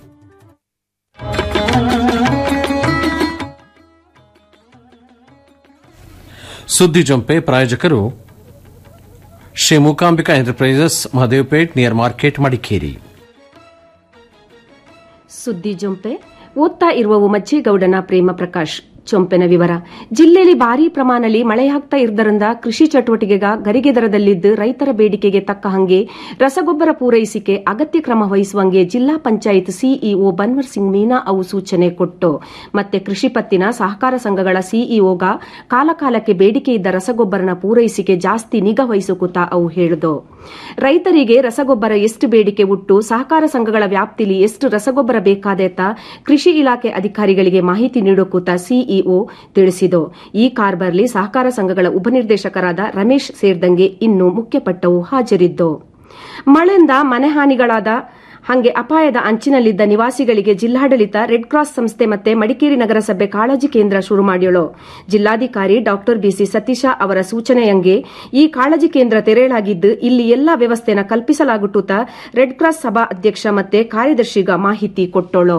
ಸುದ್ದಿ ಜೊಂಪೆ ಪ್ರಾಯೋಜಕರು Shri Mookambika enterprises Mahadevpet near market Madikeri ಸುದ್ದಿ ಜೊಂಪೆ ಓದ್ತಾ ಇರುವವು ಮಜ್ಜೇಗೌಡನ ಪ್ರೇಮ ಪ್ರಕಾಶ್ ಚೊಂಪೆನ ವಿವರ ಜಿಲ್ಲೆಯಲ್ಲಿ ಭಾರೀ ಪ್ರಮಾಣದಲ್ಲಿ ಮಳೆಯಾಗ್ತಾ ಇದ್ದರಿಂದ ಕೃಷಿ ಚಟುವಟಿಕೆಗ ಗರಿಗೆ ದರದಲ್ಲಿದ್ದು ರೈತರ ಬೇಡಿಕೆಗೆ ತಕ್ಕ ಹಂಗೆ ರಸಗೊಬ್ಬರ ಪೂರೈಸಿಕೆ ಅಗತ್ಯ ಕ್ರಮ ವಹಿಸುವಂಗೆ ಜಿಲ್ಲಾ ಪಂಚಾಯತ್ ಸಿಇಒ ಬನ್ವರ್ ಸಿಂಗ್ ಮೀನಾ ಅವು ಸೂಚನೆ ಕೊಟ್ಟು ಮತ್ತೆ ಕೃಷಿ ಪತ್ತಿನ ಸಹಕಾರ ಸಂಘಗಳ ಸಿಇಒಗ ಕಾಲಕಾಲಕ್ಕೆ ಬೇಡಿಕೆ ಇದ್ದ ರಸಗೊಬ್ಬರನ ಪೂರೈಸಿಕೆ ಜಾಸ್ತಿ ನಿಗಾ ವಹಿಸುಕುತ್ತ ಅವು ಹೇಳಿದು ರೈತರಿಗೆ ರಸಗೊಬ್ಬರ ಎಷ್ಟು ಬೇಡಿಕೆ ಉಟ್ಟು ಸಹಕಾರ ಸಂಘಗಳ ವ್ಯಾಪ್ತಿಲಿ ಎಷ್ಟು ರಸಗೊಬ್ಬರ ಬೇಕಾದೇತ ಕೃಷಿ ಇಲಾಖೆ ಅಧಿಕಾರಿಗಳಿಗೆ ಮಾಹಿತಿ ನೀಡೋಕೂತ ಸಿಇಒ ತಿಳಿಸಿದು ಈ ಕಾರ್ಬರ್ಲಿ ಸಹಕಾರ ಸಂಘಗಳ ಉಪನಿರ್ದೇಶಕರಾದ ರಮೇಶ್ ಸೇರಿದಂಗೆ ಇನ್ನು ಮುಖ್ಯಪಟ್ಟವು ಹಾಜರಿದ್ದು ಮಳೆಯಿಂದ ಮನೆ ಹಾನಿಗಳಾದ ಹಂಗೆ ಅಪಾಯದ ಅಂಚಿನಲ್ಲಿದ್ದ ನಿವಾಸಿಗಳಿಗೆ ಜಿಲ್ಲಾಡಳಿತ ರೆಡ್ ಕ್ರಾಸ್ ಸಂಸ್ಥೆ ಮತ್ತೆ ಮಡಿಕೇರಿ ನಗರಸಭೆ ಕಾಳಜಿ ಕೇಂದ್ರ ಶುರು ಮಾಡ್ಯಳು ಜಿಲ್ಲಾಧಿಕಾರಿ ಡಾಕ್ಟರ್ ಬಿಸಿ ಸತೀಶ ಅವರ ಸೂಚನೆಯಂಗೆ ಈ ಕಾಳಜಿ ಕೇಂದ್ರ ತೆರೆಯಲಾಗಿದ್ದು ಇಲ್ಲಿ ಎಲ್ಲಾ ವ್ಯವಸ್ಥೆನ ಕಲ್ಪಿಸಲಾಗುಟ್ಟುತ್ತ ರೆಡ್ ಕ್ರಾಸ್ ಸಭಾ ಅಧ್ಯಕ್ಷ ಮತ್ತೆ ಕಾರ್ಯದರ್ಶಿಗ ಮಾಹಿತಿ ಕೊಟ್ಟಳು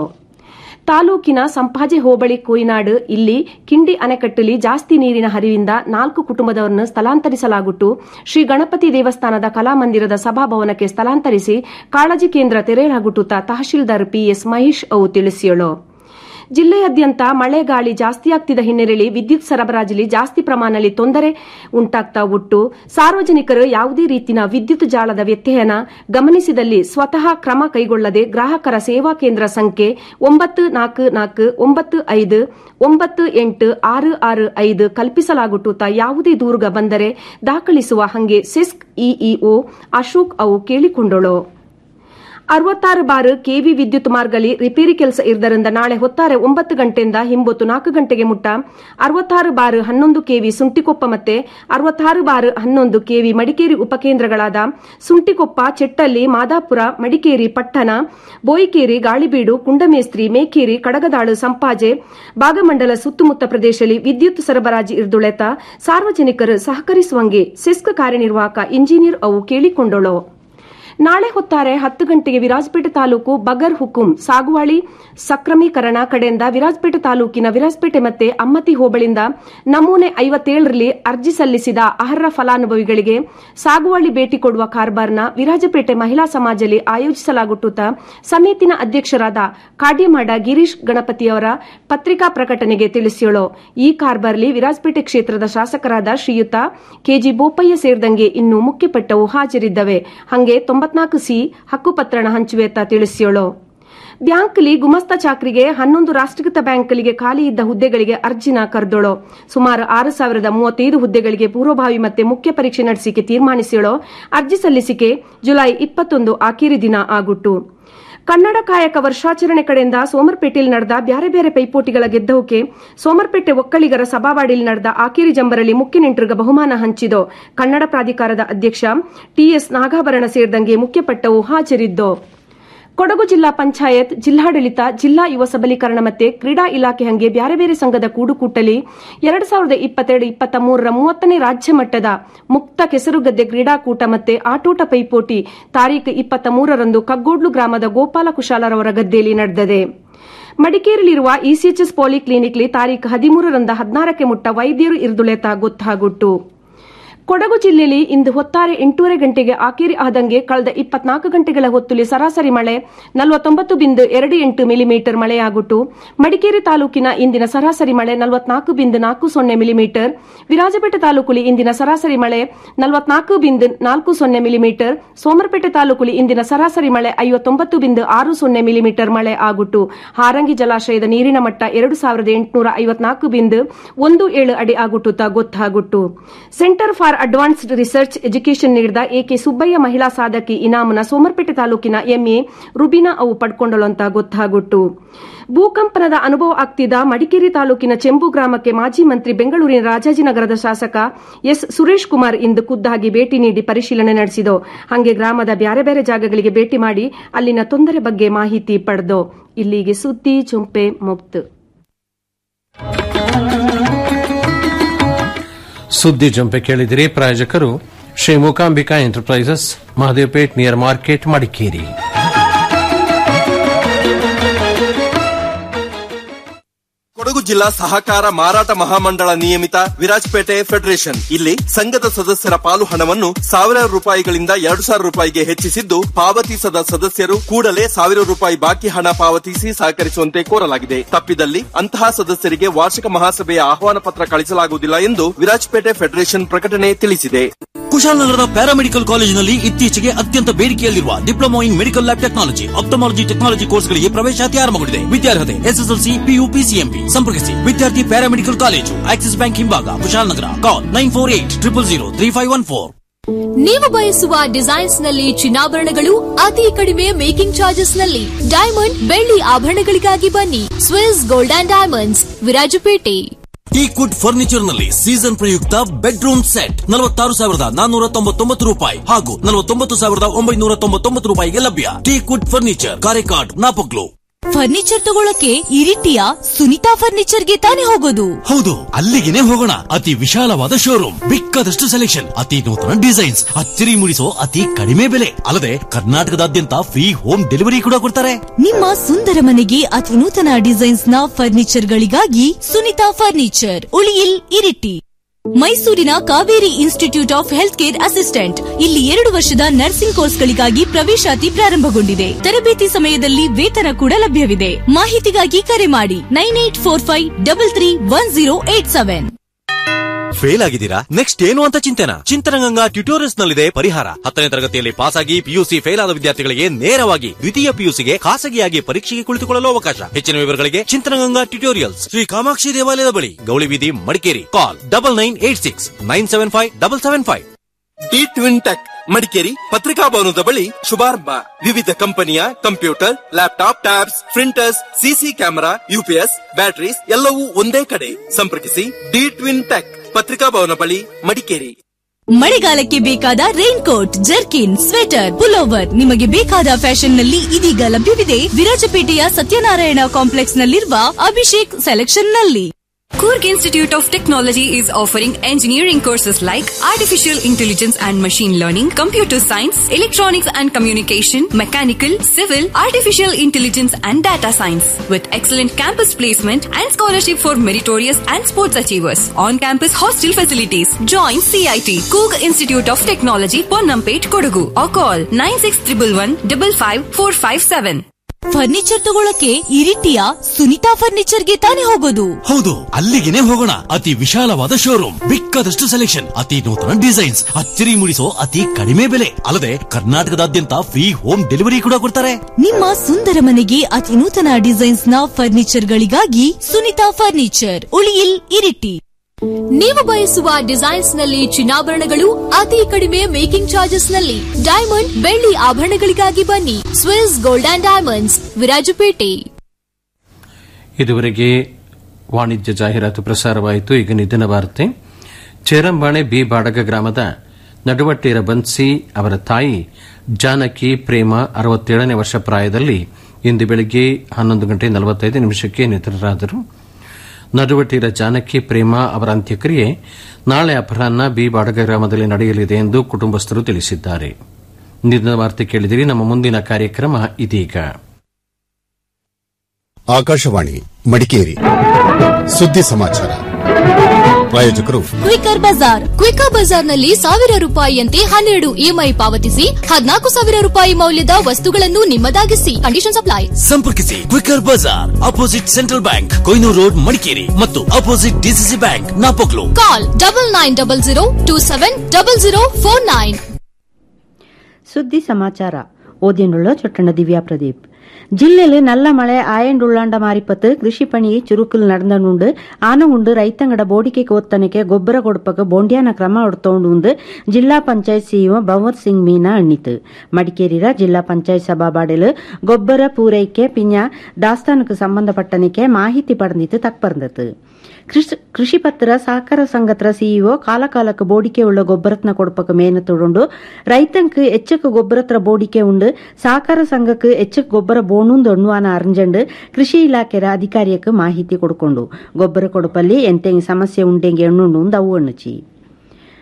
ತಾಲೂಕಿನ ಸಂಪಾಜೆ ಹೋಬಳಿ ಕೊಯ್ನಾಡು ಇಲ್ಲಿ ಕಿಂಡಿ ಅಣೆಕಟ್ಟಲಿ ಜಾಸ್ತಿ ನೀರಿನ ಹರಿವಿಂದ ನಾಲ್ಕು ಕುಟುಂಬದವರನ್ನು ಸ್ಥಳಾಂತರಿಸಲಾಗುಟ್ಟು ಶ್ರೀ ಗಣಪತಿ ದೇವಸ್ಥಾನದ ಕಲಾಮಂದಿರದ ಸಭಾಭವನಕ್ಕೆ ಸ್ಥಳಾಂತರಿಸಿ ಕಾಳಜಿ ಕೇಂದ್ರ ತೆರೆಯಲಾಗುಟ್ಟುತ್ತಾ ತಹಶೀಲ್ದಾರ್ ಪಿಎಸ್ ಮಹೇಶ್ ಅವು ತಿಳಿಸಿಯಳು ಜಿಲ್ಲೆಯಾದ್ಯಂತ ಮಳೆ ಗಾಳಿ ಜಾಸ್ತಿಯಾಗ್ತಿದ್ದ ಹಿನ್ನೆಲೆಯಲ್ಲಿ ವಿದ್ಯುತ್ ಸರಬರಾಜಲ್ಲಿ ಜಾಸ್ತಿ ಪ್ರಮಾಣದಲ್ಲಿ ತೊಂದರೆ ಉಂಟಾಗ್ತಾ ಉಟ್ಟು ಸಾರ್ವಜನಿಕರು ಯಾವುದೇ ರೀತಿಯ ವಿದ್ಯುತ್ ಜಾಲದ ವ್ಯತ್ಯಯನ ಗಮನಿಸಿದಲ್ಲಿ ಸ್ವತಃ ಕ್ರಮ ಕೈಗೊಳ್ಳದೆ ಗ್ರಾಹಕರ ಸೇವಾ ಕೇಂದ್ರ ಸಂಖ್ಯೆ ಒಂಬತ್ತು ನಾಲ್ಕು ನಾಲ್ಕು ಒಂಬತ್ತು ಐದು ಒಂಬತ್ತು ಎಂಟು ಆರು ಆರು ಐದು ಕಲ್ಪಿಸಲಾಗುಟ್ಟುತ್ತಾ ಯಾವುದೇ ದೂರುಗ ಬಂದರೆ ದಾಖಲಿಸುವ ಹಂಗೆ ಸಿಸ್ಕ್ ಇಇಒ ಅಶೋಕ್ ಅವು ಕೇಳಿಕೊಂಡಳು ಅರವತ್ತಾರು ಬಾರು ಕೆವಿ ವಿದ್ಯುತ್ ಮಾರ್ಗಲಿ ರಿಪೇರಿ ಕೆಲಸ ಇರದರಿಂದ ನಾಳೆ ಹೊತ್ತಾರೆ ಒಂಬತ್ತು ಗಂಟೆಯಿಂದ ಹಿಂಬೊತ್ತು ನಾಲ್ಕು ಗಂಟೆಗೆ ಮುಟ್ಟ ಅರವತ್ತಾರು ಬಾರು ಹನ್ನೊಂದು ಕೆವಿ ಸುಂಟಿಕೊಪ್ಪ ಮತ್ತೆ ಅರವತ್ತಾರು ಬಾರು ಹನ್ನೊಂದು ಕೆವಿ ಮಡಿಕೇರಿ ಉಪಕೇಂದ್ರಗಳಾದ ಸುಂಟಿಕೊಪ್ಪ ಚೆಟ್ಟಲ್ಲಿ ಮಾದಾಪುರ ಮಡಿಕೇರಿ ಪಟ್ಟಣ ಬೋಯಿಕೇರಿ ಗಾಳಿಬೀಡು ಕುಂಡಮೇಸ್ತ್ರಿ ಮೇಕೇರಿ ಕಡಗದಾಳು ಸಂಪಾಜೆ ಭಾಗಮಂಡಲ ಸುತ್ತಮುತ್ತ ಪ್ರದೇಶದಲ್ಲಿ ವಿದ್ಯುತ್ ಸರಬರಾಜು ಇರ್ದುಳೆತ ಸಾರ್ವಜನಿಕರು ಸಹಕರಿಸುವಂಗೆ ಸಿಸ್ಕ್ ಕಾರ್ಯನಿರ್ವಾಹಕ ಇಂಜಿನಿಯರ್ ಅವು ಕೇಳಿಕೊಂಡಳು ನಾಳೆ ಹೊತ್ತಾರೆ ಹತ್ತು ಗಂಟೆಗೆ ವಿರಾಜಪೇಟೆ ತಾಲೂಕು ಬಗರ್ ಹುಕುಂ ಸಾಗುವಾಳಿ ಸಕ್ರಮೀಕರಣ ಕಡೆಯಿಂದ ವಿರಾಜಪೇಟೆ ತಾಲೂಕಿನ ವಿರಾಜಪೇಟೆ ಮತ್ತೆ ಅಮ್ಮತಿ ಹೋಬಳಿಂದ ನಮೂನೆ ಐವತ್ತೇಳರಲ್ಲಿ ಅರ್ಜಿ ಸಲ್ಲಿಸಿದ ಅರ್ಹ ಫಲಾನುಭವಿಗಳಿಗೆ ಸಾಗುವಾಳಿ ಭೇಟಿ ಕೊಡುವ ಕಾರ್ಬಾರ್ನ ವಿರಾಜಪೇಟೆ ಮಹಿಳಾ ಸಮಾಜದಲ್ಲಿ ಆಯೋಜಿಸಲಾಗುಟ್ಟುತ್ತ ಸಮಿತಿನ ಅಧ್ಯಕ್ಷರಾದ ಕಾಡ್ಯಮಾಡ ಗಿರೀಶ್ ಗಣಪತಿಯವರ ಪತ್ರಿಕಾ ಪ್ರಕಟಣೆಗೆ ತಿಳಿಸಿಯಳು ಈ ಕಾರ್ಬಾರ್ಲಿ ವಿರಾಜಪೇಟೆ ಕ್ಷೇತ್ರದ ಶಾಸಕರಾದ ಶ್ರೀಯುತ ಕೆಜಿ ಬೋಪಯ್ಯ ಸೇರಿದಂಗೆ ಇನ್ನು ಮುಖ್ಯಪಟ್ಟವು ಹಾಜರಿದ್ದವೆ ಹಂಗೆ ತೊಂಬತ್ನಾಲ್ಕು ಸಿ ಹಕ್ಕುಪತ್ರಣ ಹಂಚುವೆತ್ತ ತಿಳಿಸಿಯಳು ಬ್ಯಾಂಕ್ಲಿ ಗುಮಸ್ತ ಚಾಕ್ರಿಗೆ ಹನ್ನೊಂದು ರಾಷ್ಟ್ರೀಕೃತ ಬ್ಯಾಂಕ್ಗಳಿಗೆ ಖಾಲಿ ಇದ್ದ ಹುದ್ದೆಗಳಿಗೆ ಅರ್ಜಿನ ಕರೆದೋಳು ಸುಮಾರು ಆರು ಸಾವಿರದ ಮೂವತ್ತೈದು ಹುದ್ದೆಗಳಿಗೆ ಪೂರ್ವಭಾವಿ ಮತ್ತೆ ಮುಖ್ಯ ಪರೀಕ್ಷೆ ನಡೆಸಿಕೆ ತೀರ್ಮಾನಿಸಿಯಳು ಅರ್ಜಿ ಸಲ್ಲಿಸಿಕೆ ಜುಲೈ ಇಪ್ಪತ್ತೊಂದು ಆಖಿರಿ ದಿನ ಆಗುಟ್ಟು ಕನ್ನಡ ಕಾಯಕ ವರ್ಷಾಚರಣೆ ಕಡೆಯಿಂದ ಸೋಮರ್ಪೇಟೆಯಲ್ಲಿ ನಡೆದ ಬ್ಯಾರೆ ಬ್ಯಾರೆ ಪೈಪೋಟಿಗಳ ಗೆದ್ದವುಕೆ ಸೋಮರ್ಪೇಟೆ ಒಕ್ಕಲಿಗರ ಸಭಾವಾಡಿಯಲ್ಲಿ ನಡೆದ ಆಕೇರಿ ಜಂಬರಲ್ಲಿ ಮುಖ್ಯ ನೆಂಟರಿಗೆ ಬಹುಮಾನ ಹಂಚಿದೋ ಕನ್ನಡ ಪ್ರಾಧಿಕಾರದ ಅಧ್ಯಕ್ಷ ಟಿಎಸ್ ನಾಗಾಭರಣ ಸೇರಿದಂಗೆ ಮುಖ್ಯಪಟ್ಟವು ಹಾಜರಿದ್ದು ಕೊಡಗು ಜಿಲ್ಲಾ ಪಂಚಾಯತ್ ಜಿಲ್ಲಾಡಳಿತ ಜಿಲ್ಲಾ ಯುವ ಸಬಲೀಕರಣ ಮತ್ತೆ ಕ್ರೀಡಾ ಇಲಾಖೆ ಹಂಗೆ ಬ್ಯಾರೆ ಬೇರೆ ಸಂಘದ ಕೂಡುಕೂಟಲಿ ಎರಡು ಸಾವಿರದ ಇಪ್ಪತ್ತೆರಡು ಇಪ್ಪತ್ತ ಮೂರರ ಮೂವತ್ತನೇ ರಾಜ್ಯ ಮಟ್ಟದ ಮುಕ್ತ ಕೆಸರುಗದ್ದೆ ಕ್ರೀಡಾಕೂಟ ಮತ್ತೆ ಆಟೋಟ ಪೈಪೋಟಿ ತಾರೀಖು ಇಪ್ಪತ್ತ ಮೂರರಂದು ಕಗ್ಗೋಡ್ಲು ಗ್ರಾಮದ ಗೋಪಾಲ ಕುಶಾಲರವರ ಗದ್ದೆಯಲ್ಲಿ ನಡೆದಿದೆ ಮಡಿಕೇರಿಯಲ್ಲಿರುವ ಇಸಿಎಚ್ಎಸ್ ಪಾಲಿಕ್ಲಿನಿಕ್ಲಿ ತಾರೀಖು ಹದಿಮೂರರಿಂದ ಹದಿನಾರಕ್ಕೆ ಮುಟ್ಟ ವೈದ್ಯರು ಇರ್ದುಳೆತ ಗೊತ್ತಾಗುಟ್ಟು ಕೊಡಗು ಜಿಲ್ಲೆಯಲ್ಲಿ ಇಂದು ಹೊತ್ತಾರೆ ಎಂಟೂವರೆ ಗಂಟೆಗೆ ಆಕೇರಿ ಆದಂಗೆ ಕಳೆದ ಇಪ್ಪತ್ನಾಲ್ಕು ಗಂಟೆಗಳ ಹೊತ್ತುಲಿ ಸರಾಸರಿ ಮಳೆ ನಲವತ್ತೊಂಬತ್ತು ಬಿಂದು ಎರಡು ಎಂಟು ಮಿಲಿಮೀಟರ್ ಮಳೆಯಾಗುಟ್ಟು ಮಡಿಕೇರಿ ತಾಲೂಕಿನ ಇಂದಿನ ಸರಾಸರಿ ಮಳೆ ನಲವತ್ನಾಲ್ಕು ಬಿಂದು ನಾಲ್ಕು ಸೊನ್ನೆ ಮಿಲಿಮೀಟರ್ ವಿರಾಜಪೇಟೆ ತಾಲೂಕುಲಿ ಇಂದಿನ ಸರಾಸರಿ ಮಳೆ ನಲವತ್ನಾಲ್ಕು ಬಿಂದು ನಾಲ್ಕು ಸೊನ್ನೆ ಮಿಲಿಮೀಟರ್ ಸೋಮರಪೇಟೆ ತಾಲೂಕುಲಿ ಇಂದಿನ ಸರಾಸರಿ ಮಳೆ ಐವತ್ತೊಂಬತ್ತು ಬಿಂದು ಆರು ಸೊನ್ನೆ ಮಿಲಿಮೀಟರ್ ಮಳೆ ಆಗುಟ್ಟು ಹಾರಂಗಿ ಜಲಾಶಯದ ನೀರಿನ ಮಟ್ಟ ಎರಡು ಸಾವಿರದ ಎಂಟುನೂರ ಐವತ್ನಾಲ್ಕು ಬಿಂದು ಒಂದು ಏಳು ಅಡಿ ಆಗುಟ್ಟುತ್ತಾ ಗೊತ್ತಾಗುಟ್ಟು centre for advanced research education ನೀಡಿದ ಎಕೆ ಸುಬ್ಬಯ್ಯ ಮಹಿಳಾ ಸಾಧಕಿ ಇನಾಮನ ಸೋಮರ್ಪೇಟೆ ತಾಲೂಕಿನ ಎಂಎ ರುಬಿನಾ ಅವು ಪಡ್ಕೊಂಡಳು ಅಂತ ಗೊತ್ತಾಗುಟ್ಟು ಭೂಕಂಪನದ ಅನುಭವ ಆಗ್ತಿದ್ದ ಮಡಿಕೇರಿ ತಾಲೂಕಿನ ಚೆಂಬು ಗ್ರಾಮಕ್ಕೆ ಮಾಜಿ ಮಂತ್ರಿ ಬೆಂಗಳೂರಿನ ರಾಜಾಜಿನಗರದ ಶಾಸಕ ಎಸ್ ಸುರೇಶ್ ಕುಮಾರ್ ಇಂದು ಖುದ್ದಾಗಿ ಭೇಟಿ ನೀಡಿ ಪರಿಶೀಲನೆ ನಡೆಸಿದೋ ಹಾಗೆ ಗ್ರಾಮದ ಬ್ಯಾರೆ ಬೇರೆ ಜಾಗಗಳಿಗೆ ಭೇಟಿ ಮಾಡಿ ಅಲ್ಲಿನ ತೊಂದರೆ ಬಗ್ಗೆ ಮಾಹಿತಿ ಪಡೆದೋ ಇಲ್ಲಿಗೆ ಸುದ್ದಿ ಚುಂಪೆ ಮುಕ್ತು ಸುದ್ದಿ ಜಂಪೆ ಕೇಳಿದಿರಿ ಪ್ರಾಯೋಜಕರು Shri Mookambika enterprises Mahadevpet near market Madikeri Kodagu ಜಿಲ್ಲಾ ಸಹಕಾರ ಮಾರಾಟ ಮಹಾಮಂಡಳ ನಿಯಮಿತ ವಿರಾಜಪೇಟೆ ಫೆಡರೇಷನ್ ಇಲ್ಲಿ ಸಂಘದ ಸದಸ್ಯರ ಪಾಲು ಹಣವನ್ನು ಸಾವಿರಾರು ರೂಪಾಯಿಗಳಿಂದ ಎರಡು ಸಾವಿರ ರೂಪಾಯಿಗೆ ಹೆಚ್ಚಿಸಿದ್ದು ಪಾವತಿಸದ ಸದಸ್ಯರು ಕೂಡಲೇ ಸಾವಿರ ರೂಪಾಯಿ ಬಾಕಿ ಹಣ ಪಾವತಿಸಿ ಸಹಕರಿಸುವಂತೆ ಕೋರಲಾಗಿದೆ ತಪ್ಪಿದಲ್ಲಿ ಅಂತಹ ಸದಸ್ಯರಿಗೆ ವಾರ್ಷಿಕ ಮಹಾಸಭೆಯ ಆಹ್ವಾನ ಪತ್ರ ಕಳಿಸಲಾಗುವುದಿಲ್ಲ ಎಂದು ವಿರಾಜಪೇಟೆ ಫೆಡರೇಷನ್ ಪ್ರಕಟಣೆ ತಿಳಿಸಿದೆ ಕುಶಾಲನಗರದ ಪ್ಯಾರಾಮೆಡಿಕಲ್ ಕಾಲೇಜಿನಲ್ಲಿ ಇತ್ತೀಚೆಗೆ ಅತ್ಯಂತ ಬೇಡಿಕೆಯಲ್ಲಿರುವ diploma in medical lab technology ophthalmology technology ಕೋರ್ಸ್ಗಳಿಗೆ ಪ್ರವೇಶಾತಿ ಆರಂಭಗೊಂಡಿದೆ ವಿದ್ಯಾರ್ಹತೆ ಎಸ್ಎಸ್ಎಲ್ಸಿ ಪಿಯು ಪಿಸಿಎಂಬಿ ಸಂಪರ್ಕಿಸಿ ವಿದ್ಯಾರ್ಥಿ ಪ್ಯಾರಾಮೆಡಿಕಲ್ ಕಾಲೇಜು ಆಕ್ಸಿಸ್ ಬ್ಯಾಂಕ್ ಹಿಂಭಾಗ Kushalnagar call nine four eight triple zero three five one four ನೀವು ಬಯಸುವ ಡಿಸೈನ್ಸ್ ನಲ್ಲಿ ಚಿನ್ನಾಭರಣಗಳು ಅತಿ ಕಡಿಮೆ ಮೇಕಿಂಗ್ ಚಾರ್ಜಸ್ ನಲ್ಲಿ ಡೈಮಂಡ್ ಬೆಳ್ಳಿ ಆಭರಣಗಳಿಗಾಗಿ ಬನ್ನಿ Swiss gold and diamonds Virajpet teakwood furniture ನಲ್ಲಿ ಸೀಸನ್ ಪ್ರಯುಕ್ತ ಬೆಡ್ರೂಮ್ ಸೆಟ್ ನಲವತ್ತಾರು ಸಾವಿರದ ನಾನ್ನೂರ ತೊಂಬತ್ತೊಂಬತ್ತು ರೂಪಾಯಿ ಹಾಗೂ ನಲವತ್ತೊಂಬತ್ತು ಸಾವಿರದ ಒಂಬೈನೂರ ತೊಂಬತ್ತೊಂಬತ್ತು ರೂಪಾಯಿಗೆ ಲಭ್ಯ teakwood furniture Karekad Napoklu furniture ತಗೊಳಕ್ಕೆ ಇರಿಟಿಯ ಸುನಿತಾ ಫರ್ನಿಚರ್ಗೆ ತಾನೇ ಹೋಗೋದು ಹೌದು ಅಲ್ಲಿಗೆನೆ ಹೋಗೋಣ ಅತಿ ವಿಶಾಲವಾದ ಶೋರೂಮ್ ಬೇಕಾದಷ್ಟು ಸೆಲೆಕ್ಷನ್ ಅತಿ ನೂತನ ಡಿಸೈನ್ಸ್ ಅಚ್ಚರಿ ಮೂಡಿಸೋ ಅತಿ ಕಡಿಮೆ ಬೆಲೆ ಅಲ್ಲದೆ ಕರ್ನಾಟಕದಾದ್ಯಂತ ಫ್ರೀ ಹೋಮ್ ಡೆಲಿವರಿ ಕೂಡ ಕೊಡ್ತಾರೆ ನಿಮ್ಮ ಸುಂದರ ಮನೆಗೆ ಅತಿ ನೂತನ ಡಿಸೈನ್ಸ್ ನ ಫರ್ನಿಚರ್ ಗಳಿಗಾಗಿ ಸುನಿತಾ ಫರ್ನಿಚರ್ ಉಳಿಯಿಲ್ ಇರಿಟಿ ಮೈಸೂರಿನ Kaveri institute of health care assistant ಇಲ್ಲಿ ಎರಡು ವರ್ಷದ ನರ್ಸಿಂಗ್ ಕೋರ್ಸ್ಗಳಿಗಾಗಿ ಪ್ರವೇಶಾತಿ ಪ್ರಾರಂಭಗೊಂಡಿದೆ ತರಬೇತಿ ಸಮಯದಲ್ಲಿ ವೇತನ ಕೂಡ ಲಭ್ಯವಿದೆ ಮಾಹಿತಿಗಾಗಿ ಕರೆ ಮಾಡಿ nine eight four five double three one zero eight seven fail ಆಗಿದ್ದೀರಾ ನೆಕ್ಸ್ಟ್ ಏನು ಅಂತ ಚಿಂತನ ಚಿಂತನಗಂಗಾ ಟ್ಯೂಟೋರಿಯಲ್ಸ್ ನಲ್ಲಿದೆ ಪರಿಹಾರ ಹತ್ತನೇ ತರಗತಿಯಲ್ಲಿ ಪಾಸ್ ಆಗಿ ಪಿಯುಸಿ ಫೇಲ್ ಆದ ವಿದ್ಯಾರ್ಥಿಗಳಿಗೆ ನೇರವಾಗಿ ದ್ವಿತೀಯ ಪಿಯುಸಿಗೆ ಖಾಸಗಿಯಾಗಿ ಪರೀಕ್ಷೆಗೆ ಕುಳಿತುಕೊಳ್ಳಲು ಅವಕಾಶ ಹೆಚ್ಚಿನ ವಿವರಗಳಿಗೆ ಚಿಂತನಗಂಗಾ ಟ್ಯೂಟೋರಿಯಲ್ಸ್ ಶ್ರೀ ಕಾಮಾಕ್ಷಿ ದೇವಾಲಯದ ಬಳಿ ಗೌಳಿ ಬೀದಿ Madikeri call double nine eight six nine seven five double seven five T twin tech Madikeri ಪತ್ರಿಕಾ ಭವನದ ಬಳಿ ಶುಭಾರಂಭ ವಿವಿಧ ಕಂಪನಿಯ computer laptop tabs printers CC camera UPS batteries ಎಲ್ಲವೂ ಒಂದೇ ಕಡೆ ಸಂಪರ್ಕಿಸಿ ಡಿ ಟ್ವಿನ್ ಟೆಕ್ ಪತ್ರಿಕಾ ಭವನ ಬಳಿ ಮಡಿಕೇರಿ ಮಳೆಗಾಲಕ್ಕೆ ಬೇಕಾದ rain coat jerkin sweater pullover ನಿಮಗೆ ಬೇಕಾದ ಫ್ಯಾಷನ್ ನಲ್ಲಿ ಇದೀಗ ಲಭ್ಯವಿದೆ ವಿರಾಜಪೇಟೆಯ ಸತ್ಯನಾರಾಯಣ ಕಾಂಪ್ಲೆಕ್ಸ್ ನಲ್ಲಿರುವ ಅಭಿಷೇಕ್ ಸೆಲೆಕ್ಷನ್ ನಲ್ಲಿ Kurg Institute of Technology is offering engineering courses like Artificial Intelligence and Machine Learning, Computer Science, Electronics and Communication, Mechanical, Civil, Artificial Intelligence and Data Science with excellent campus placement and scholarship for meritorious and sports achievers. On-campus hostel facilities. Join CIT, Kurg Institute of Technology, Ponnampet, Kodagu or call 96111 55457. Furniture ತಗೊಳಕ್ಕೆ ಇರಿಟಿಯ ಸುನಿತಾ ಫರ್ನಿಚರ್ಗೆ ತಾನೇ ಹೋಗೋದು ಹೌದು ಅಲ್ಲಿಗೆನೆ ಹೋಗೋಣ ಅತಿ ವಿಶಾಲವಾದ showroom ಬೇಕಾದಷ್ಟು selection ಅತಿ ನೂತನ ಡಿಸೈನ್ಸ್ ಅಚ್ಚರಿ ಮೂಡಿಸೋ ಅತಿ ಕಡಿಮೆ ಬೆಲೆ ಅಲ್ಲದೆ ಕರ್ನಾಟಕದಾದ್ಯಂತ ಫ್ರೀ ಹೋಮ್ ಡೆಲಿವರಿ ಕೂಡ ಕೊಡ್ತಾರೆ ನಿಮ್ಮ ಸುಂದರ ಮನೆಗೆ ಅತಿ ನೂತನ ಡಿಸೈನ್ಸ್ ನ ಫರ್ನಿಚರ್ ಗಳಿಗಾಗಿ ಸುನಿತಾ ಫರ್ನಿಚರ್ ಉಳಿಯಿಲ್ ಇರಿಟಿ ನೀವು ಬಯಸುವ ಡಿಸೈನ್ಸ್ ನಲ್ಲಿ ಚಿನ್ನಾಭರಣಗಳು ಅತಿ ಕಡಿಮೆ ಮೇಕಿಂಗ್ ಚಾರ್ಜಸ್ ನಲ್ಲಿ ಡೈಮಂಡ್ ಬೆಳ್ಳಿ ಆಭರಣಗಳಿಗಾಗಿ ಬನ್ನಿ Swiss gold and diamonds Virajpet ಇದುವರೆಗೆ ವಾಣಿಜ್ಯ ಜಾಹೀರಾತು ಪ್ರಸಾರವಾಯಿತು ಈಗ ನಿಧನ ವಾರ್ತೆ ಚೇರಂಬಾಣೆ ಬಿ ಬಾಡಗ ಗ್ರಾಮದ ನಡುವಟ್ಟೀರ ಬನ್ಸಿ ಅವರ ತಾಯಿ ಜಾನಕಿ ಪ್ರೇಮ ಅರವತ್ತೇಳನೇ ವರ್ಷ ಪ್ರಾಯದಲ್ಲಿ ಇಂದು ಬೆಳಗ್ಗೆ ಹನ್ನೊಂದು ಗಂಟೆ ನಲವತ್ತೈದು ನಿಮಿಷಕ್ಕೆ ನಿಧನರಾದರು ನಡುವಟ್ಟೀರ ಜಾನಕಿ ಪ್ರೇಮ ಅವರ ಅಂತ್ಯಕ್ರಿಯೆ ನಾಳೆ ಅಪರಾಹ್ನ ಬಿ ಬಾಡಗ ಗ್ರಾಮದಲ್ಲಿ ನಡೆಯಲಿದೆ ಎಂದು ಕುಟುಂಬಸ್ಥರು ತಿಳಿಸಿದ್ದಾರೆ ನಿಧನ ವಾರ್ತೆ ಕೇಳಿದಿರಿ ನಮ್ಮ ಮುಂದಿನ ಕಾರ್ಯಕ್ರಮ ಇದೀಗ ಆಕಾಶವಾಣಿ ಮಡಿಕೇರಿ ಸುದ್ದಿ ಸಮಾಚಾರ ಪ್ರಾಯೋಜಕರು ಕ್ವಿಕರ್ ಬಜಾರ್ ಕ್ವಿಕರ್ ಬಜಾರ್ನಲ್ಲಿ ಸಾವಿರ ರೂಪಾಯಿಯಂತೆ ಹನ್ನೆರಡು ಇಎಂಐ ಪಾವತಿಸಿ ಹದಿನಾಲ್ಕು ಸಾವಿರ ರೂಪಾಯಿ ಮೌಲ್ಯದ ವಸ್ತುಗಳನ್ನು ನಿಮ್ಮದಾಗಿಸಿ ಕಂಡೀಷನ್ ಅಪ್ಲೈ ಸಂಪರ್ಕಿಸಿ quicker bazaar opposite central bank Koinur road Madikeri ಮತ್ತು opposite DCC bank Napoklu call double nine double zero two seven double zero four nine ಸುದ್ದಿ ಸಮಾಚಾರ ಓದಿನುಳ್ಳ ಚೊಟ್ಟಣ ದಿವ್ಯಾ ಪ್ರದೀಪ್ ಜಿಲ್ಲೆಯಲ್ಲಿ நல்ல மழை ஆயண்டுள்ளாண்ட மாறிப்பத்து கிருஷி பணி சுருக்கில் நடந்தனுண்டு ஆனவுண்டு ರೈತಂಗಡ ಬೋಡಿಕೆ ಕೋತ್ತನಕ್ಕೆ ಗೊಬ್ಬರ ಕೊಡ್ಪಕ ಬೋಂಡ್ಯಾನ ಕ್ರಮ ಹೊಡ್ತೊಂಡು ಜಿಲ್ಲಾ ಪಂಚಾಯತ್ ಸಿಇಒ ಭವತ್ ಸಿಂಗ್ ಮೀನಾ ಅಣ್ಣಿತು ಮಡಿಕೇರಿರ ಜಿಲ್ಲಾ ಪಂಚಾಯತ್ ಸಭಾಬಾಡೆಲು ಗೊಬ್ಬರ ಪೂರೈಕೆ ಪಿಂಜ ದಾಸ್ತಾನುக்கு ಸಂಬಂಧಪಟ್ಟನಕ್ಕೆ ಮಾಹಿತಿ ಪಡೆದಿತ್ತು ತಕ್ಪರ್ದತ್ತು ಕೃಷಿ ಪತ್ರ ಸಹಕಾರ ಸಂಘತ್ರ ಸಿಇಒ ಕಾಲಕಾಲಕ್ಕೆ ಬೋಡಿಕೆ ಉಳ್ಳ ಗೊಬ್ಬರತ್ನ ಕೊಡ್ಪಕ ಮೇನತೊಡುಂಡು ರೈತಂಕ್ ಎಚ್ಚಕ್ ಗೊಬ್ಬರತ್ರ ಬೋಡಿಕೆ ಉಂಡು ಸಹಕಾರ ಸಂಘಕ್ಕೆ ಎಚ್ಚಕ್ ಗೊಬ್ಬರ ಬೋಣುಂದು ಎನ್ನುವಾನ ಅರ್ಜಂಡು ಕೃಷಿ ಇಲಾಖೆರ ಅಧಿಕಾರಿಯಕ್ಕೆ ಮಾಹಿತಿ ಕೊಡ್ಕೊಂಡು ಗೊಬ್ಬರ ಕೊಡಪಲ್ಲಿ ಎಂತೆಂಗ್ ಸಮಸ್ಯೆ ಉಂಡೆಂಗೆ ಎಣ್ಣುಂಡು ಅವು ಎಣ್ಣುಚಿ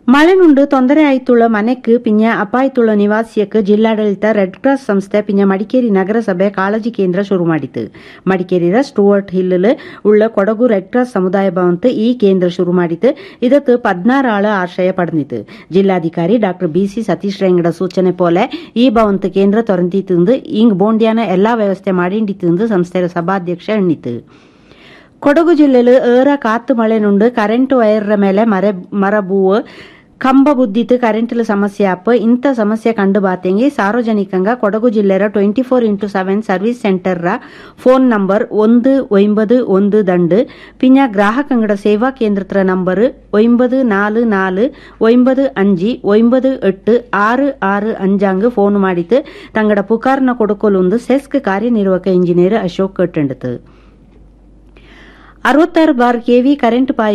ಮಳೆನುಂಡು ತೊಂದರೆ ಆಯ್ತುಳ್ಳ ಮನೆಕ್ ಪಿಂಜ ಅಪಾಯ್ತುಳ್ಳ ನಿವಾಸಿಯಕ್ ಜಿಲ್ಲಾಡಳಿತ ರೆಡ್ ಕ್ರಾಸ್ ಸಂಸ್ಥೆ ಪಿಂಜ ಮಡಿಕೇರಿ ನಗರಸಭೆ ಕಾಳಜಿ ಕೇಂದ್ರ ಶುರು ಮಾಡಿತು ಮಡಿಕೇರಿಯ ಸ್ಟುವರ್ಟ್ ಹಿಲ್ ಉಳ್ಳ ಕೊಡಗು ರೆಡ್ ಕ್ರಾಸ್ ಸಮುದಾಯ ಭವಂತ್ ಈ ಕೇಂದ್ರ ಶುರು ಮಾಡಿತು ಇದಕ್ಕೆ ಪದ್ನಾರು ಆಳ ಆಶ್ರಯ ಪಡೆದಿತು ಜಿಲ್ಲಾಧಿಕಾರಿ ಡಾಕ್ಟರ್ ಬಿಸಿ ಸತೀಶ್ ರೇಂಗಡ ಸೂಚನೆ ಪೋಲೆ ಈ ಭವಂತ್ ಕೇಂದ್ರ ತೊರಂದಿತ್ತು ಇಂಗ್ ಬೋಂಡ್ಯಾನ ಎಲ್ಲಾ ವ್ಯವಸ್ಥೆ ಮಾಡಿಂಡಿತ್ತು ಸಂಸ್ಥೆಯ ಸಭಾಧ್ಯಕ್ಷ ಎಣ್ಣಿತು ಕೊಡಗು ಜಿಲ್ಲೆಲು ಏರ ಕಾತ್ತು ಮಳೆನುಂಡು ಕರೆಂಟ್ ವೈರ್ ಮೇಲೆ ಮರೆ ಮರಬೂವು ಕಂಬ ಬುದ್ದಿತ್ತು ಕರೆಂಟ್ಲ ಸಮಸ್ಯೆ ಆಪ್ ಇಂಥ ಸಮಸ್ಯೆ ಕಂಡು ಬಾತೆಂಗಿ ಸಾರ್ವಜನಿಕಂಗ ಕೊಡಗು ಜಿಲ್ಲೆರ twenty four into seven service centre ರ ಫೋನ್ ನಂಬರ್ ಒಂದು ஒன்பது ಒಂದು ದಂಡು பின்ன கிராகங்கட சேவா கேந்திரத்திர நம்பர் ஒன்பது நாலு நாலு ஒன்பது அஞ்சு ஒன்பது எட்டு ಆರು ಆರು ಅಂಜಾಂಗ್ ಫೋನ್ ಮಾಡಿತ್ತು ತಂಗಡ ಪುಕಾರ್ನ ಕೊಡುಕೊಲೊಂದು ಸೆಸ್ಕ್ ಕಾರ್ಯನಿರ್ವಾಹಕ ಇಂಜಿನಿಯರ್ ಅಶೋಕ್ ಕಟ್ಟಂಡತು ಅರವತ್ತಾರು ಬಾರ್ ಕೆವಿ ಕರೆಂಟ್ ಪಾಯಿ